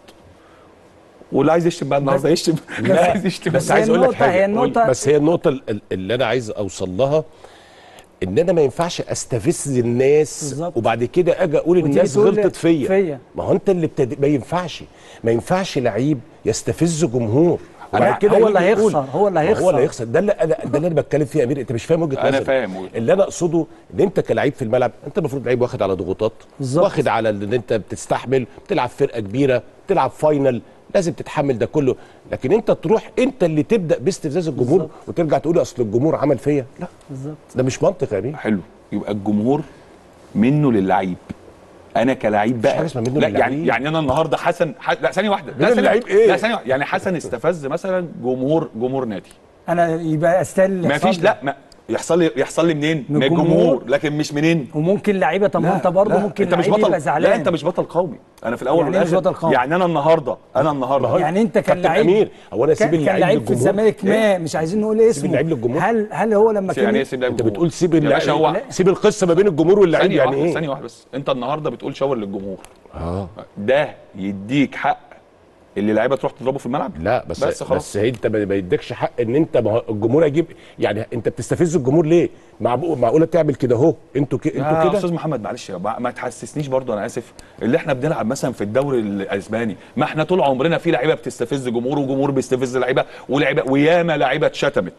C: واللي عايز يشتم بقى النهارده يشتم اللي عايز يشتم
A: بس
D: هي
A: عايز اقول لك
D: النقطة-
A: حاجه
D: هي النقطة-
A: بس هي النقطه ال- ال- اللي انا عايز اوصل لها ان انا ما ينفعش استفز الناس
D: بالظبط.
A: وبعد كده اجي اقول
D: وتيجي
A: الناس
D: تقول لي
A: غلطت فيا
D: فيا.
A: ما هو انت اللي ابتدي ما ينفعش ما ينفعش لعيب يستفز جمهور وبعد
D: لا،
A: كده
D: هو
A: يجي
D: اللي
A: يقول-
D: هيخسر، هو اللي
A: ما هو اللي
D: هيخسر.
A: هيخسر ده اللي أنا- ده اللي انا بتكلم فيه يا امير انت مش فاهم وجهه
C: أنا
A: نظري.
C: فاهم وجهة
A: اللي انا اقصده ان انت كلاعب في الملعب انت المفروض لعيب واخد على ضغوطات
D: بالظبط.
A: واخد على ان انت بتستحمل بتلعب فرقه كبيره بتلعب فاينل لازم تتحمل ده كله لكن انت تروح انت اللي تبدا باستفزاز الجمهور
D: بالظبط.
A: وترجع تقول اصل الجمهور عمل فيا لا
D: بالظبط
A: ده مش منطق يا امير
C: حلو يبقى الجمهور منه للعيب انا كلاعب بقى
A: حاجة اسمها منه
C: لا
A: للعيب.
C: يعني يعني انا النهارده حسن ح... لا ثانيه واحده لا
A: منه
C: ثانية-
A: للعيب إيه؟
C: لا ثانيه واحدة. يعني حسن استفز مثلا جمهور جمهور نادي
D: انا يبقى استاهل اللي
C: ما
D: يحصل
C: فيش
D: لي.
C: لا ما يحصل لي يحصل لي منين
D: من
C: من الجمهور
D: الجمهور.
C: لكن مش منين
D: ومعين لعيبه طب ما انت برضه
C: لا،
D: ممكن
C: انت مش
D: لعيب
C: بطل
D: يبقى زعلان
C: لا انت مش بطل قومي انا في الاول
D: يعني ايه مش
C: والاخر
D: بطل قومي؟
C: يعني انا النهارده انا النهارده
D: يعني انت كان
A: كابتن
D: لعيب
A: أمير، هو أنا أسيب
D: كان- كان
A: اللعيب
D: لعيب في
A: للجمهور؟
D: الزمالك ما مش عايزين نقول اسمه
A: اللعيب للجمهور؟
D: هل هل هو لما كان
C: يعني ايه سيب لعيب
A: انت
C: الجمهور؟
A: بتقول سيب
C: يا باشا هو
A: اللعيب سيب القصه ما بين الجمهور واللعيب
C: ثانيه
A: يعني
C: واحده
A: ايه
C: ثانيه واحده بس انت النهارده بتقول شاور للجمهور
A: اه
C: ده يديك حق اللي اللعيبه تروح تضربه في الملعب
A: لا بس
C: بس خلاص
A: بس هي انت ما ما يديكش حق ان انت ما هو الجمهور يجيب يعني انت بتستفز الجمهور ليه؟ معقو- معقوله تعمل كده اهو انتوا كده
C: يا
A: انتوا كده
C: استاذ محمد معلش يا ما ما تحسسنيش برضو انا اسف اللي احنا بنلعب مثلا في الدوري الاسباني ما احنا طول عمرنا في لعيبه بتستفز جمهور وجمهور بيستفز لعيبه ولعيبه وياما لعيبه اتشتمت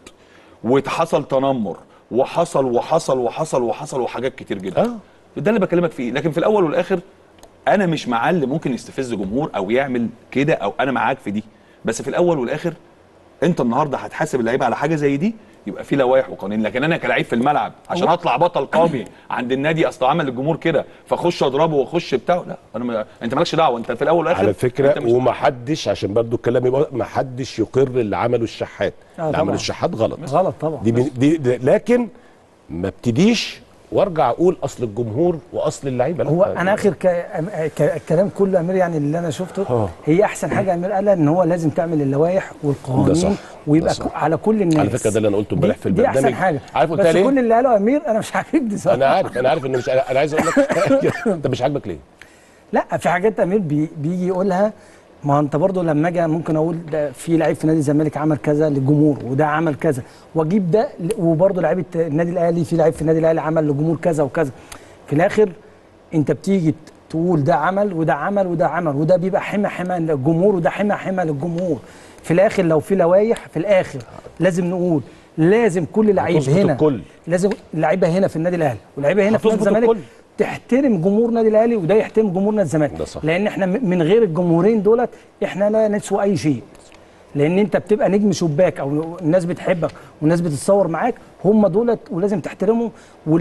C: وحصل تنمر وحصل وحصل وحصل وحصل وحاجات كتير جدا
A: اه
C: ده اللي بكلمك فيه لكن في الاول والاخر انا مش مع اللي ممكن يستفز جمهور او يعمل كده او انا معاك في دي بس في الاول والاخر انت النهارده هتحاسب اللعيبه على حاجه زي دي يبقى في لوائح وقوانين لكن انا كلاعب في الملعب عشان اطلع بطل قومي عند النادي اصل عمل الجمهور كده فاخش اضربه واخش بتاعه لا انا م... انت مالكش دعوه انت في الاول والاخر
A: على فكره
C: انت مش-
A: ومحدش عشان برضو الكلام يبقى محدش يقر اللي عمله الشحات
D: آه
A: اللي عمله
D: طبعاً.
A: الشحات غلط
D: غلط طبعا
A: دي, من- دي, دي لكن ما ابتديش وارجع اقول اصل الجمهور واصل اللعيبه لا
D: هو انا اخر ك... ك... الكلام كله امير يعني اللي انا شفته
A: آه.
D: هي احسن حاجه امير قالها ان هو لازم تعمل اللوائح والقوانين
A: ده صح،
D: ويبقى
A: ده صح.
D: ك- على كل الناس
A: على فكره ده اللي انا قلته امبارح
D: دي-
A: في
D: دي
A: البرنامج
D: احسن حاجه
A: عارف قلت
D: بس
A: ليه؟
D: كل اللي قاله امير انا مش عاجبني صراحه
A: انا عارف انا عارف ان مش انا عايز اقول لك انت مش عاجبك ليه؟
D: لا في حاجات امير بي بيجي يقولها ما انت برضه لما اجي ممكن اقول ده في لعيب في نادي الزمالك عمل كذا للجمهور وده عمل كذا واجيب ده ل- وبرضه لعيبه النادي الاهلي في لعيب في النادي الاهلي عمل للجمهور كذا وكذا في الاخر انت بتيجي تقول ده عمل وده عمل وده عمل وده بيبقى حمى حمى للجمهور وده حمى حمى للجمهور في الاخر لو في لوائح في الاخر لازم نقول لازم كل لعيب
A: هتظبط
D: هنا
A: الكل.
D: لازم اللعيبه هنا في النادي الاهلي واللعيبه هنا في نادي
A: هتظبط
D: الزمالك
A: الكل.
D: تحترم جمهور النادي الاهلي وده يحترم جمهور نادي الزمالك
A: ده صح.
D: لان احنا م- من غير الجمهورين دولت احنا لا نسوى اي شيء لان انت بتبقى نجم شباك او الناس بتحبك والناس بتتصور معاك هم دولت ولازم تحترمهم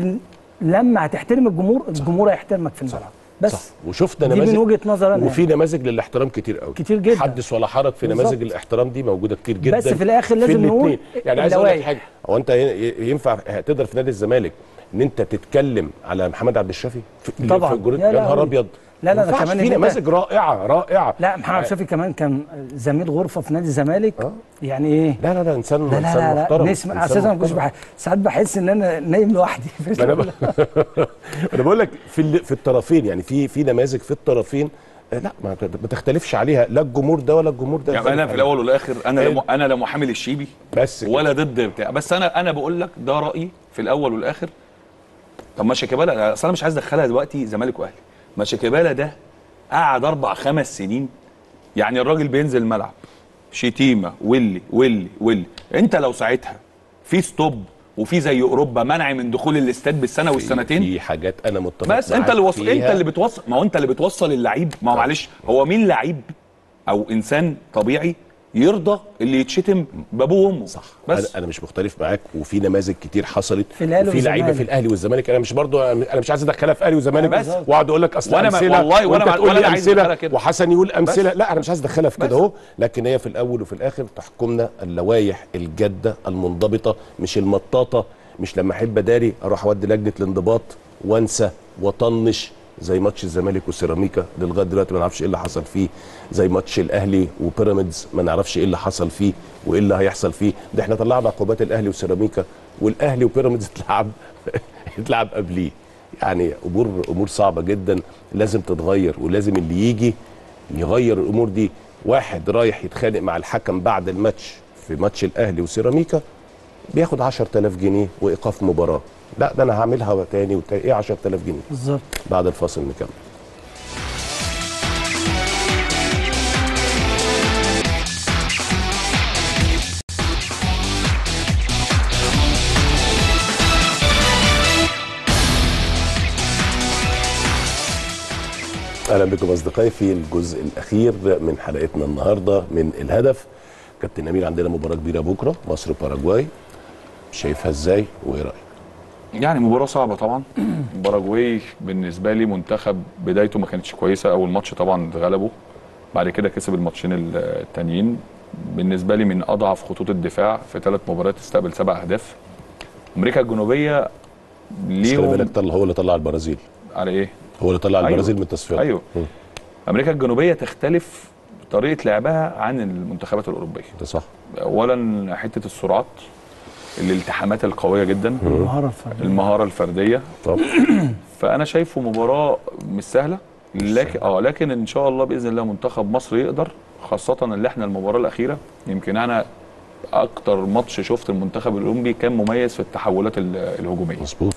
D: ولما هتحترم الجمهور الجمهور هيحترمك في الملعب بس
A: صح وشفنا
D: دي
A: نماذج
D: من وجهه نظر انا
A: وفي نماذج للاحترام كتير قوي
D: كتير جدا.
A: حدث ولا حرج في
D: بالظبط.
A: نماذج الاحترام دي موجوده كتير جدا
D: بس في الآخر لازم
A: الاتنين.
D: نقول
A: يعني عايز اقول لك
D: اللوائح.
A: حاجه هو انت ي- ينفع تقدر في نادي الزمالك ان انت تتكلم على محمد عبد الشافي في
D: طبعا.
A: في الجريد-
D: يا
A: يا
D: لا
A: نهار
D: أوي.
A: ابيض
D: لا، لا،
A: ما
D: ده
A: ينفعش.
D: كمان
A: في
D: إن أنت-
A: نماذج رائعه رائعه
D: لا محمد عبد الشافي كمان كان زميل غرفه في نادي الزمالك
A: آه.
D: يعني ايه
A: لا لا لا انسان
D: لا لا
A: انسان
D: لا, لا
A: محترم
D: نسمع
A: إنسان
D: اساسا ما كنتش
A: محترم.
D: بح... ساعات بحس ان انا نايم لوحدي
A: ما انا ب... انا بقول لك في ال- في الطرفين يعني في في نماذج في الطرفين آه، لا ما ما تختلفش عليها لا الجمهور ده ولا الجمهور ده
C: يعني انا في الاول والاخر انا
A: إيه؟
C: لا م- انا لا محامي الشيبي
A: بس كده.
C: ولا ضد بتاع بس انا انا بقول لك ده رايي في الاول والاخر طب ما شيكابالا اصل انا مش عايز ادخلها دلوقتي زمالك واهلي ما شيكابالا ده قعد اربع خمس سنين يعني الراجل بينزل الملعب شتيمه واللي واللي واللي انت لو ساعتها في ستوب وفي زي اوروبا منع من دخول الاستاد بالسنه والسنتين
A: في حاجات انا متفق
C: بس انت
A: معاك
C: اللي وصل
A: فيها.
C: انت اللي بتوصل ما هو انت اللي بتوصل اللعيب ما هو معلش هو مين لعيب او انسان طبيعي يرضى اللي يتشتم بابوه وامه
A: صح
C: بس
A: انا انا مش مختلف معاك وفي نماذج كتير حصلت
D: في الأهلي
A: وفي لعيبه
D: والزمالك.
A: في الاهلي والزمالك انا مش برضو انا مش عايز ادخلها في اهلي وزمالك
C: بس.
A: واقعد اقول لك اصل
C: وأنا ما-
A: امثله
C: والله وأنا
A: وانت
C: ما-
A: تقول
C: ولا
A: لي
C: أنا عايز أدخلها
A: امثله
C: كده.
A: وحسن يقول امثله
C: بس.
A: لا انا مش عايز ادخلها في
C: بس.
A: كده اهو لكن هي في الاول وفي الاخر تحكمنا اللوائح الجاده المنضبطه مش المطاطه مش لما احب اداري اروح اودي لجنه الانضباط وانسى واطنش زي ماتش الزمالك وسيراميكا اللي لغايه دلوقتي ما نعرفش ايه اللي حصل فيه زي ماتش الاهلي وبيراميدز ما نعرفش ايه اللي حصل فيه وايه اللي هيحصل فيه ده احنا طلعنا عقوبات الاهلي وسيراميكا والاهلي وبيراميدز اتلعب اتلعب قبليه يعني امور امور صعبه جدا لازم تتغير ولازم اللي يجي يغير الامور دي واحد رايح يتخانق مع الحكم بعد الماتش في ماتش الاهلي وسيراميكا بياخد 10000 جنيه وايقاف مباراه لا ده انا هعملها تاني وتاني ايه 10000 جنيه
D: بالظبط
A: بعد الفاصل نكمل اهلا بكم اصدقائي في الجزء الاخير من حلقتنا النهارده من الهدف كابتن امير عندنا مباراه كبيره بكره مصر باراجواي شايفها ازاي وايه رايك
C: يعني مباراة صعبة طبعا باراجواي بالنسبة لي منتخب بدايته ما كانتش كويسة أول ماتش طبعا اتغلبوا بعد كده كسب الماتشين ال- التانيين بالنسبة لي من أضعف خطوط الدفاع في ثلاث مباريات استقبل سبع أهداف أمريكا الجنوبية
A: بس خلي
C: ليهم
A: بالك طلع هو اللي طلع البرازيل
C: على إيه؟
A: هو اللي طلع
C: أيوة.
A: البرازيل من التصفيات
C: أيوه
A: مم.
C: أمريكا الجنوبية تختلف طريقة لعبها عن المنتخبات الأوروبية
A: ده صح
C: أولا حتة السرعات الالتحامات القوية جدا
D: المهاره الفرديه
C: المهارة الفردية
A: طب
C: فانا شايفه مباراه مش سهله لكن اه لكن ان شاء الله باذن الله منتخب مصر يقدر خاصه اللي احنا المباراه الاخيره يمكن انا اكتر ماتش شفت المنتخب الاولمبي كان مميز في التحولات ال- الهجوميه
A: مظبوط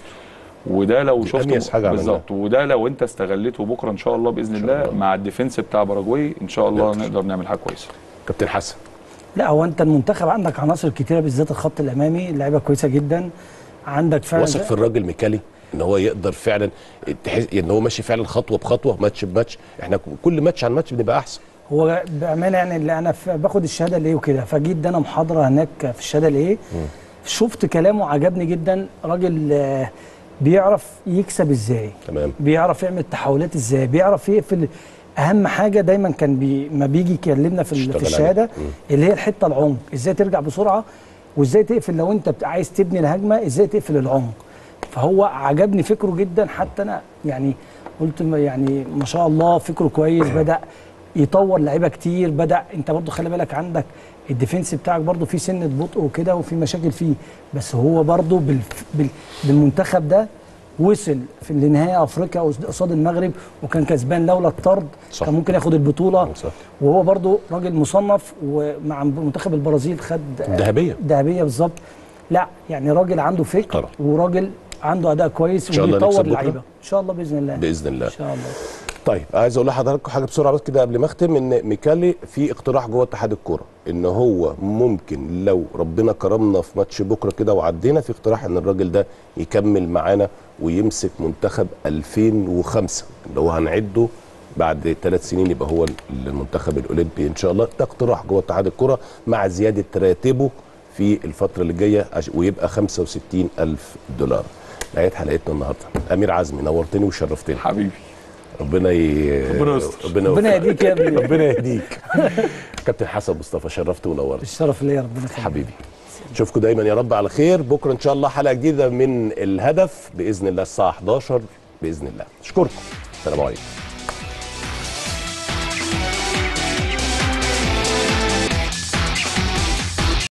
C: وده لو
A: دي أميز
C: شفته
A: حاجة عملناها.
C: بالظبط وده لو انت استغلته بكره ان شاء الله باذن
A: شاء
C: الله
A: الله.
C: مع الديفنس بتاع باراجواي ان شاء الله
A: نقدر.
C: نقدر نعمل حاجه كويسه
A: كابتن حسن
D: لا هو انت المنتخب عندك عناصر كتيره بالذات الخط الامامي لعيبه كويسه جدا عندك فعلا
A: واثق في الراجل ميكالي ان هو يقدر فعلا تحس ان هو ماشي فعلا خطوه بخطوه ماتش بماتش احنا كل ماتش عن ماتش بنبقى احسن
D: هو بامانه يعني اللي انا ف- باخد الشهاده الايه وكده فجيت ده انا محاضره هناك في الشهاده الايه شفت كلامه عجبني جدا راجل آه، بيعرف يكسب ازاي
A: تمام
D: بيعرف يعمل تحولات ازاي بيعرف يقفل اهم حاجه دايما كان بي ما بيجي يكلمنا في, ال-
A: اشتغل
D: في الشهاده
A: عليها. مم.
D: اللي هي الحته العمق ازاي ترجع بسرعه وازاي تقفل لو انت بت- عايز تبني الهجمه ازاي تقفل العمق فهو عجبني فكره جدا حتى انا يعني قلت ما- يعني ما شاء الله فكره كويس بدا يطور لعيبه كتير بدا انت برضو خلي بالك عندك الديفنس بتاعك برضو فيه سنه بطء وكده وفي مشاكل فيه بس هو برضو بالف- بال بالمنتخب ده وصل في النهايه افريقيا قصاد المغرب وكان كسبان لولا الطرد
A: صح.
D: كان ممكن ياخد البطوله
A: صح.
D: وهو برضو راجل مصنف ومع منتخب البرازيل خد
A: ذهبيه
D: ذهبيه بالظبط لا يعني راجل عنده فكر
A: محترم.
D: وراجل عنده اداء كويس
A: إن شاء الله
D: وبيطور
A: نكسب بكرة.
D: اللعيبه ان شاء الله باذن الله
A: باذن الله
D: ان شاء الله
A: طيب عايز اقول لحضراتكم حاجه بسرعه بس كده قبل ما اختم ان ميكالي في اقتراح جوه اتحاد الكوره ان هو ممكن لو ربنا كرمنا في ماتش بكره كده وعدينا في اقتراح ان الراجل ده يكمل معانا ويمسك منتخب 2005 اللي هو هنعده بعد ثلاث سنين يبقى هو المنتخب الاولمبي ان شاء الله ده اقتراح جوه اتحاد الكوره مع زياده راتبه في الفتره اللي جايه عش- ويبقى 65 الف دولار نهايه حلقتنا النهارده امير عزمي نورتني وشرفتني
C: حبيبي
A: ربنا ي...
C: ربنا يستر.
A: ربنا,
D: ربنا
A: يوفقك.
D: يهديك يا ابني.
A: ربنا يهديك كابتن حسن مصطفى شرفت ونورت
D: الشرف ليا ربنا يخليك
A: حبيبي نشوفكم دايما يا رب على خير بكره ان شاء الله حلقه جديده من الهدف باذن الله الساعه 11 باذن الله اشكركم السلام عليكم